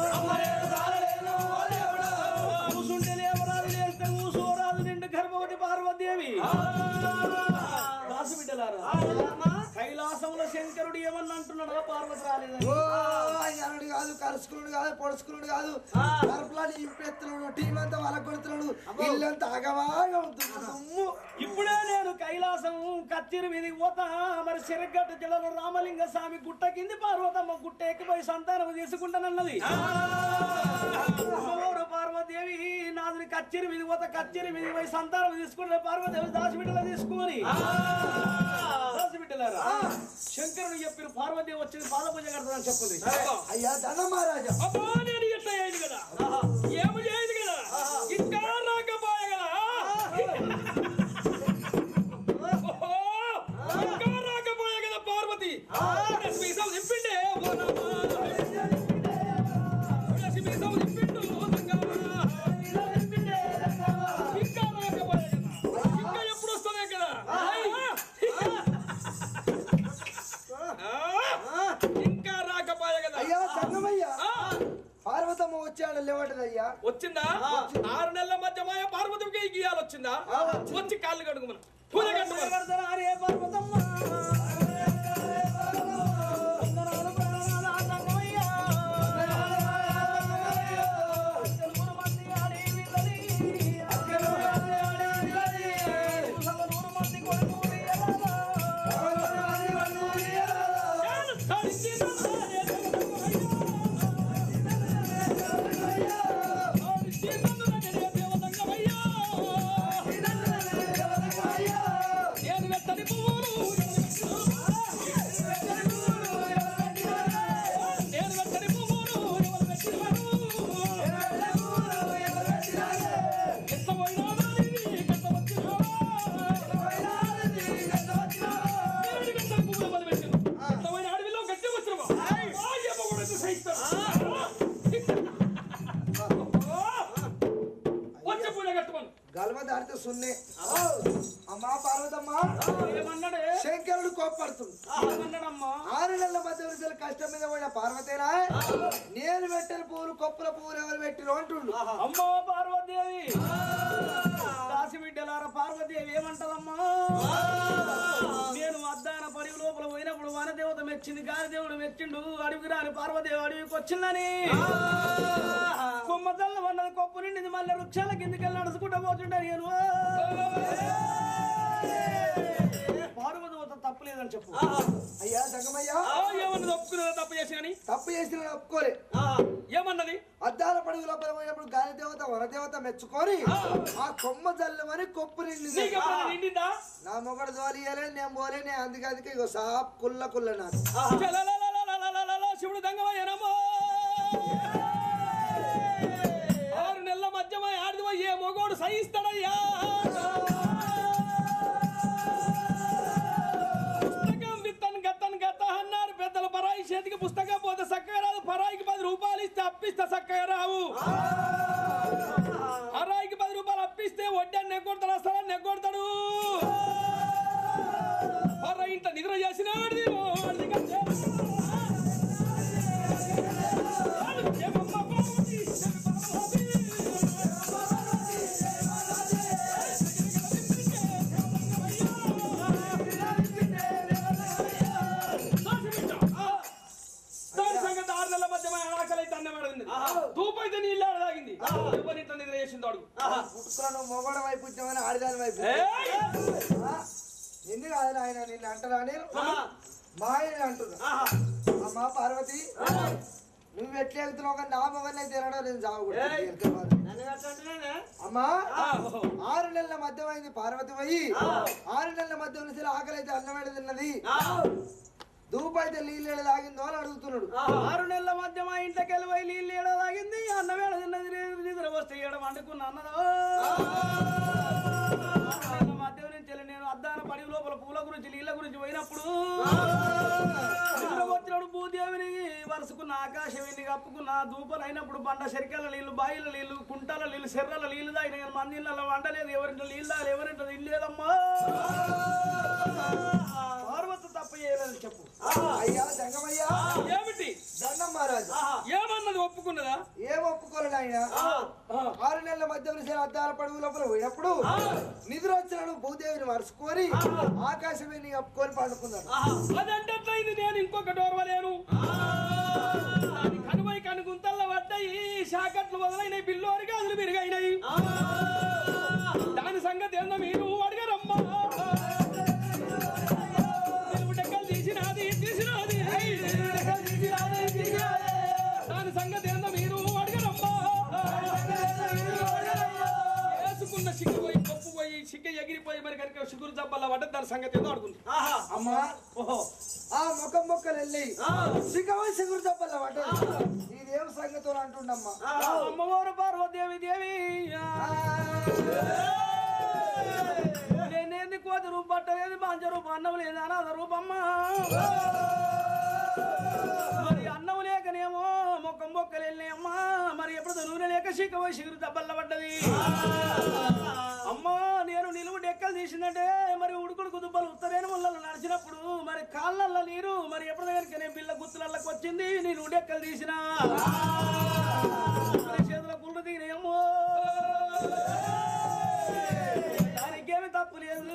కూసుంటే లేవరాదు లేస్తే కూసోరాదు నిండు గర్భవతి పార్వతీదేవి దాసు బిడ్డలారా కైలాసంలో శంకరుడు ఏమన్నా అంటున్నాడా పార్వతి రాలేదని ఓ అయ్యానుడు కాదు కరుసుకున్నాడు కాదు పొడుచుకున్నాడు కాదు కరుపులని ఇంపెత్తున్నాడు టీం అంతా వాళ్ళ కొడుతున్నాడు ఇల్లంతా అగవాగా ఉంటుంది దుమ్ము ఇప్పుడే నేను కైలాసం కత్తిరి మీదకి పోతా మరి సిరగట్ట జిల్లాలో రామలింగ స్వామి గుట్ట కింది పార్వతమ్మ గుట్ట ఎక్కిపోయి సంతానం తీసుకుంటానన్నది అమ్మవారు పార్వతీదేవి నాదుని కచ్చేరి మీదకి పోతా కచ్చేరి మీదకి పోయి సంతానం తీసుకుంటే పార్వతీదేవి దాసిబిడ్డలా తీసుకొని దాసిబిడ్డలారా శంకరుడు చెప్పిన పార్వతీదేవి వచ్చింది పాద పూజ కడతానని చెప్పింది అయ్యా దండ మహారాజా అబ్బా నేను ఎట్లా అయ్యేది కదా ఏమి చేయదు కదా ఇంకా రాకపోయే కదా ఓహో, ఇంకా రాకపోయే కదా పార్వతి మీసం తిప్పిండే ఓ రామా. మీసం తిప్పిండు ఓ సంగమా. పడ్డదయ్యా వచ్చిందా ఆరు నెలల మధ్య మాయ పార్వతికి గీయాలు వచ్చిందా వచ్చి కాళ్ళు కడుగు మనం పూజ కట్టుకోవాలి హరే పర్వతమ్మ వందనాలు ప్రణామాలు సంగమయ్య. అత్యల్పుర మంది ఆడి వీళ్ళని. నూరు మంది కొడుకు వీరరాజా. వచ్చే పూజ కట్టుకోను గల్వ దాడితే సున్నే అమ్మా పార్వతమ్మ ఏమన్నాడే? శంకరుడు కోప్పడుతుంది ఏమన్నాడమ్మా? ఆరు నెలల మధ్య వరుసలు కష్టం మీద పోయిన పార్వతేనా నేను పెట్టిన పూలు కొప్పుల పూలు ఎవరు పెట్టిన అంటుండు అమ్మో పార్వతీదేవి దాసి బిడ్డలారా పార్వతీదేవి ఏమంటదమ్మా నేను అద్దాన పడివి లోపల పోయినప్పుడు వనదేవత మెచ్చింది గాలిదేవుడు మెచ్చిండు అడవికి రాని పార్వదేవి అడవికి వచ్చిందని కొమ్మ తల్ల వన్నది కొప్పు నిండింది మళ్ళీ వృక్షాల కిందకి నడుచుకుంటూ పోతుంటా నేను పార్వదేవత తప్పులేదని చెప్పు అయ్యా సంగమయ్యా ఏమన్నది ఒప్పుకున్నదా తప్పు చేసి అని తప్పు చేసిన ఒప్పుకోలే ఏమన్నది అద్దాల పడుగు లోపల పోయినప్పుడు గాలి దేవత వరదేవత మెచ్చుకొని ఆ కొమ్మ జల్లమని కొప్పు నిండింది నీకెప్పుడైనా నిండిందా నా మొగడు దోలియలే నేను పోలే నేను అందుకే అందుకే ఇగో సాప్ కుల్ల కుల్ల నాకు చలలలలలలలల, శివుడు దంగమయ్యనమో ఆరు నెలల మధ్యమై ఆడిదివో ఏ మొగోడు సహిస్తాడయ్యా పుస్తకం విత్తన్ గత్తన్ గత్త అన్నారు పెద్దల పరాయి చేతికి పుస్తకం పోతే చక్కగా రాదు పరాయికి పది రూపాయలు ఇస్తే అప్పిస్తే చక్కగా రావు పరాయికి పది రూపాయలు అప్పిస్తే వడ్డాన్ని నెగ్గొడతాడు అసలు నెగ్గొడతాడు పర్ర ఇంట నిద్ర చేసినాడు దాని సంగతి ఆరు నెలల మధ్య ఆకలైతే అన్నమాడింది దూపైతే నీళ్ళు ఆడదాగింది ఎవరి ఇంట్లో నిద్ర చేసింది అడుగు పుట్టుకున్న మొగడ వైపు ఇచ్చామని ఆడిదాని వైపు ఏయ్! ఆ? ఎందుకు ఆయన ఆయన నిన్ను అంటారా నేను మా ఆయన అంటున్నా అమ్మా పార్వతి నువ్వు ఎట్లా ఎక్కుతున్నావు కానీ నా మొగల్ని అయితే తినడం నేను చావకూడదు అమ్మా ఆరు నెలల మధ్యమైంది పార్వతి పోయి ఆరు నెలల మధ్య నుంచి ఆకలి అయితే అన్నమేడ తిన్నది ధూపు అయితే నీళ్ళు తాగిందో అని అడుగుతున్నాడు ఆరు నెలల మధ్య మా ఇంట్లోకి వెళ్ళి పోయి నీళ్ళు ఏడ తాగింది అన్నం ఏడ తిన్నది నీ- నిద్ర వస్తే ఏడ వండుకున్న అన్నదో ఆరు నెలల మధ్య నుంచి వెళ్ళి నేను అద్దాన పడి లోపల పూల గురించి నీళ్ళ గురించి పోయినప్పుడు నిద్ర వచ్చినప్పుడు భూదేవిని వరుసకున్న ఆకాశం ఎన్ని కప్పుకున్న దూపలు అయినప్పుడు బండ శరికల నీళ్లు బాయిల నీళ్లు కుంటాల నీళ్లు చెర్రల నీళ్లు తాగిన కానీ మంది ఇళ్ళలో వండలేదు ఎవరింట్లో నీళ్ళు తాగలేదు ఎవరింట్లో నీళ్ళు లేదమ్మా పార్వతి తప్ప చేయలేదని చెప్పు అయ్యా జంగమయ్యా ఏమిటి దండం మహారాజు ఏమన్నది ఒప్పుకున్నదా ఏం ఒప్పుకోలేదు ఆయన ఆరు నెలల మధ్య నుంచి అద్దాల పడుగు లోపల పోయినప్పుడు నిద్ర వచ్చినాడు భూదేవిని మరుచుకొని ఆకాశమే నీ కప్పుకొని పండుకున్నాడు అదంటే ఇది నేను ఇంకొకటి ఓర్వలేను దాని కనుమై కనుగుంతల్లో పడ్డాయి షాకట్లు మొదలైనవి బిల్లోరి గాజులు పెరిగాయినాయి దాని సంగతి ఏందో మీరు అడగరమ్మా నిలువుటెక్కలు తీసినాది తీసినాది దాని సంగతి ఏందో మీరు అడగరమ్మా వేసుకున్న సిగ్గు పోయి పప్పు పోయి సిగ్గ ఎగిరిపోయి మరి కనుక సిగురు జబ్బల్లా పడ్డ దాని సంగతి ఏందో అడుగుతుంది అమ్మా ఆ ముఖం మొక్కలు వెళ్ళి సిగవై సిగురు చెప్పల్ల వాటి ఇదేం సంగతి అంటుండమ్మా అమ్మవారు పార్వదేవి దేవి నేనేంది కోతి రూపం పట్టలేదు బాంచ రూపం అన్నం లేదు అనాథ రూపమ్మ మరి అన్నం లేకనేమో మొక్క మొక్కలు వెళ్ళినాయమ్మా మరి ఎప్పుడు నూనె లేక శీకమై సిగురు దబ్బల్ల పడ్డది అమ్మా నేను నిలువు డెక్కలు తీసిందంటే మరి ఉడుకుడు దుబ్బలు ఉత్తరేణ ముళ్ళలో నడిచినప్పుడు మరి కాళ్ళల్లో నీరు మరి ఎప్పుడు దగ్గరికి నేను పిల్ల గుత్తులకి వచ్చింది నేను డెక్కలు తీసినా మరి చేతుల తప్పు లేదు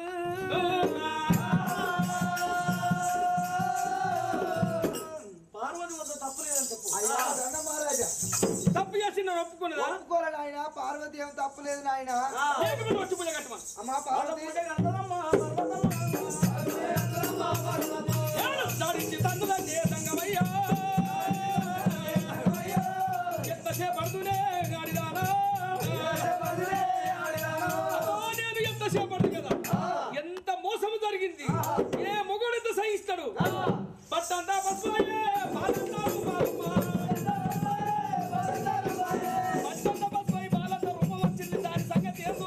పార్వతి వద్ద తప్పు లేదని చెప్పు అయ్యా దండ మహారాజా తప్పు చేసి నేను ఒప్పుకున్నదా ఒప్పుకోలే నాయన పార్వతి ఏం తప్పులేదు నాయన లేకపోతే వచ్చి పూజ కట్టమా అమ్మా పార్వతి పూజ కడతారమ్మా, పర్వతమ్మ. ఏడు సాధించి తండ్రుల చేతంగమయ్యా ఎంతసేపు పడుతూనే గాడిదానా అబ్బో, నేను ఎంతసేపు పడుతు కదా ఎంత మోసము జరిగింది ఏ మొగుడు ఎంత సహిస్తాడు పట్టంతా పసుపాయే బాలంతా బాలమ్మ. పట్టంతా పసుపాయి బాలంతా రూపం వచ్చింది దాని సంగతి ఏందో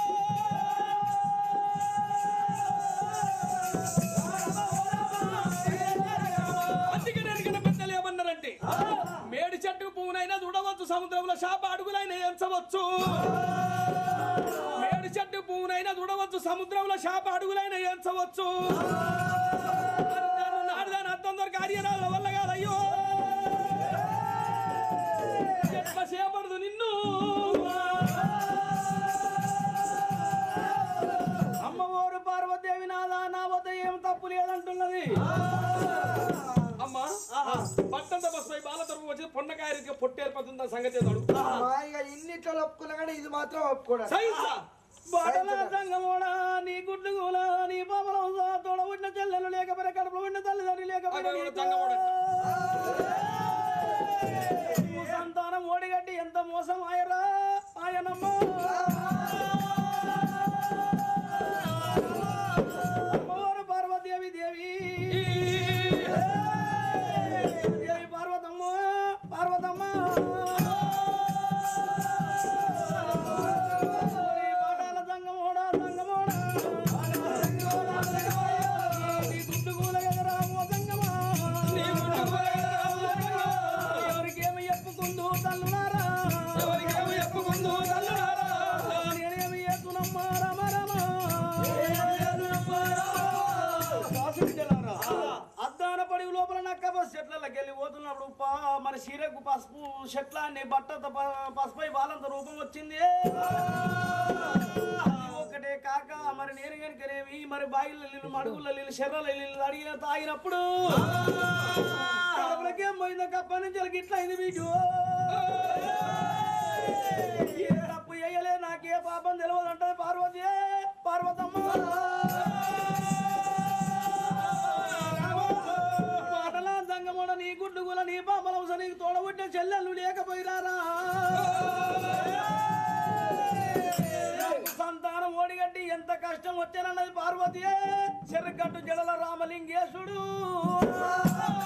అందుకే నేను ఇక్కడ పెద్దలు ఏమన్నారంటే మేడి చెట్టు పువ్వునైనా చూడవచ్చు సముద్రంలో శాప అడుగులైనా ఎంచవచ్చు మేడి చెట్టు పువ్వునైనా చూడవచ్చు సముద్రంలో శాప అడుగులైనా ఎంచవచ్చు నన్ను నాడుదాని అర్థం దొరక కార్యరాల వల్ల కాదయ్యో ఎట్లా చేపడదు నిన్ను అమ్మవారు పార్వతీదేవి నాదా నా వద్ద ఏం తప్పు లేదంటున్నది అమ్మా పట్టంత బస్పై బాల తరపు వచ్చి పొన్నకాయ పొట్టేర్పడుతుంది సంగతి ఏదాడు అమ్మా ఇక ఇన్నిట్లో ఒప్పుకున్నా కానీ ఇది మాత్రం ఒప్పుకోవడం సైన్సా బాటల సంగమోడా నీ గుడ్డు గోల నీ పాపలం తోడ ఉన్న చెల్లెలు లేకపోయినా కడుపులో ఉన్న తల్లిదండ్రులు లేకపోయినా అగో, నీకు సంగమోడా. నువ్వు సంతానం ఓడిగట్టి ఎంత మోసం ఆయరా ఆయనమ్మ అమ్మవారు పార్వతీదేవి దేవి దేవి పార్వతమ్మ పార్వతమ్మ ఓరి పాటాల సంగమోడా సంగమోడా నీ గుడ్డు కూల ఎగరా ఓ సంగమా ఎవరికేమి చెప్పుకుందు తల్లులారా ఎవరికేమి చెప్పుకుందు తల్లులారా? నేనేమి చేస్తున్నమ్మా రమ రమ కాసు బిడ్డలారా, అద్దాన పడి లోపల నక్క బస్ చెట్లకి వెళ్ళి పోతున్నప్పుడు పా- మన చీరకు పసుపు చెట్లాన్ని బట్టతో ప- పసుపై బాలంత రూపం వచ్చింది అది ఒకటే కాక మరి నేను కనుకనేవి మరి బాయిల నీళ్ళు మడుగుల నీళ్ళు శర్రల నీళ్ళు అడిగిన తాగినప్పుడు కడుపులకేం పోయిందో కప్ప నుంచి ఇట్లా అయింది మీకు ఏ తప్పు చేయలే నాకే పాపం తెలియదు అంటే పార్వతి పార్వతమ్మ పాటల సంగముడ నీ గుడ్డు గుల నీ పాపలంస నీకు తోడబుట్టే చెల్లెళ్ళు లేకపోయిరారా సంతానం ఓడిగట్టి ఎంత కష్టం వచ్చానన్నది పార్వతి చెరగట్టు జడల రామలింగేశుడు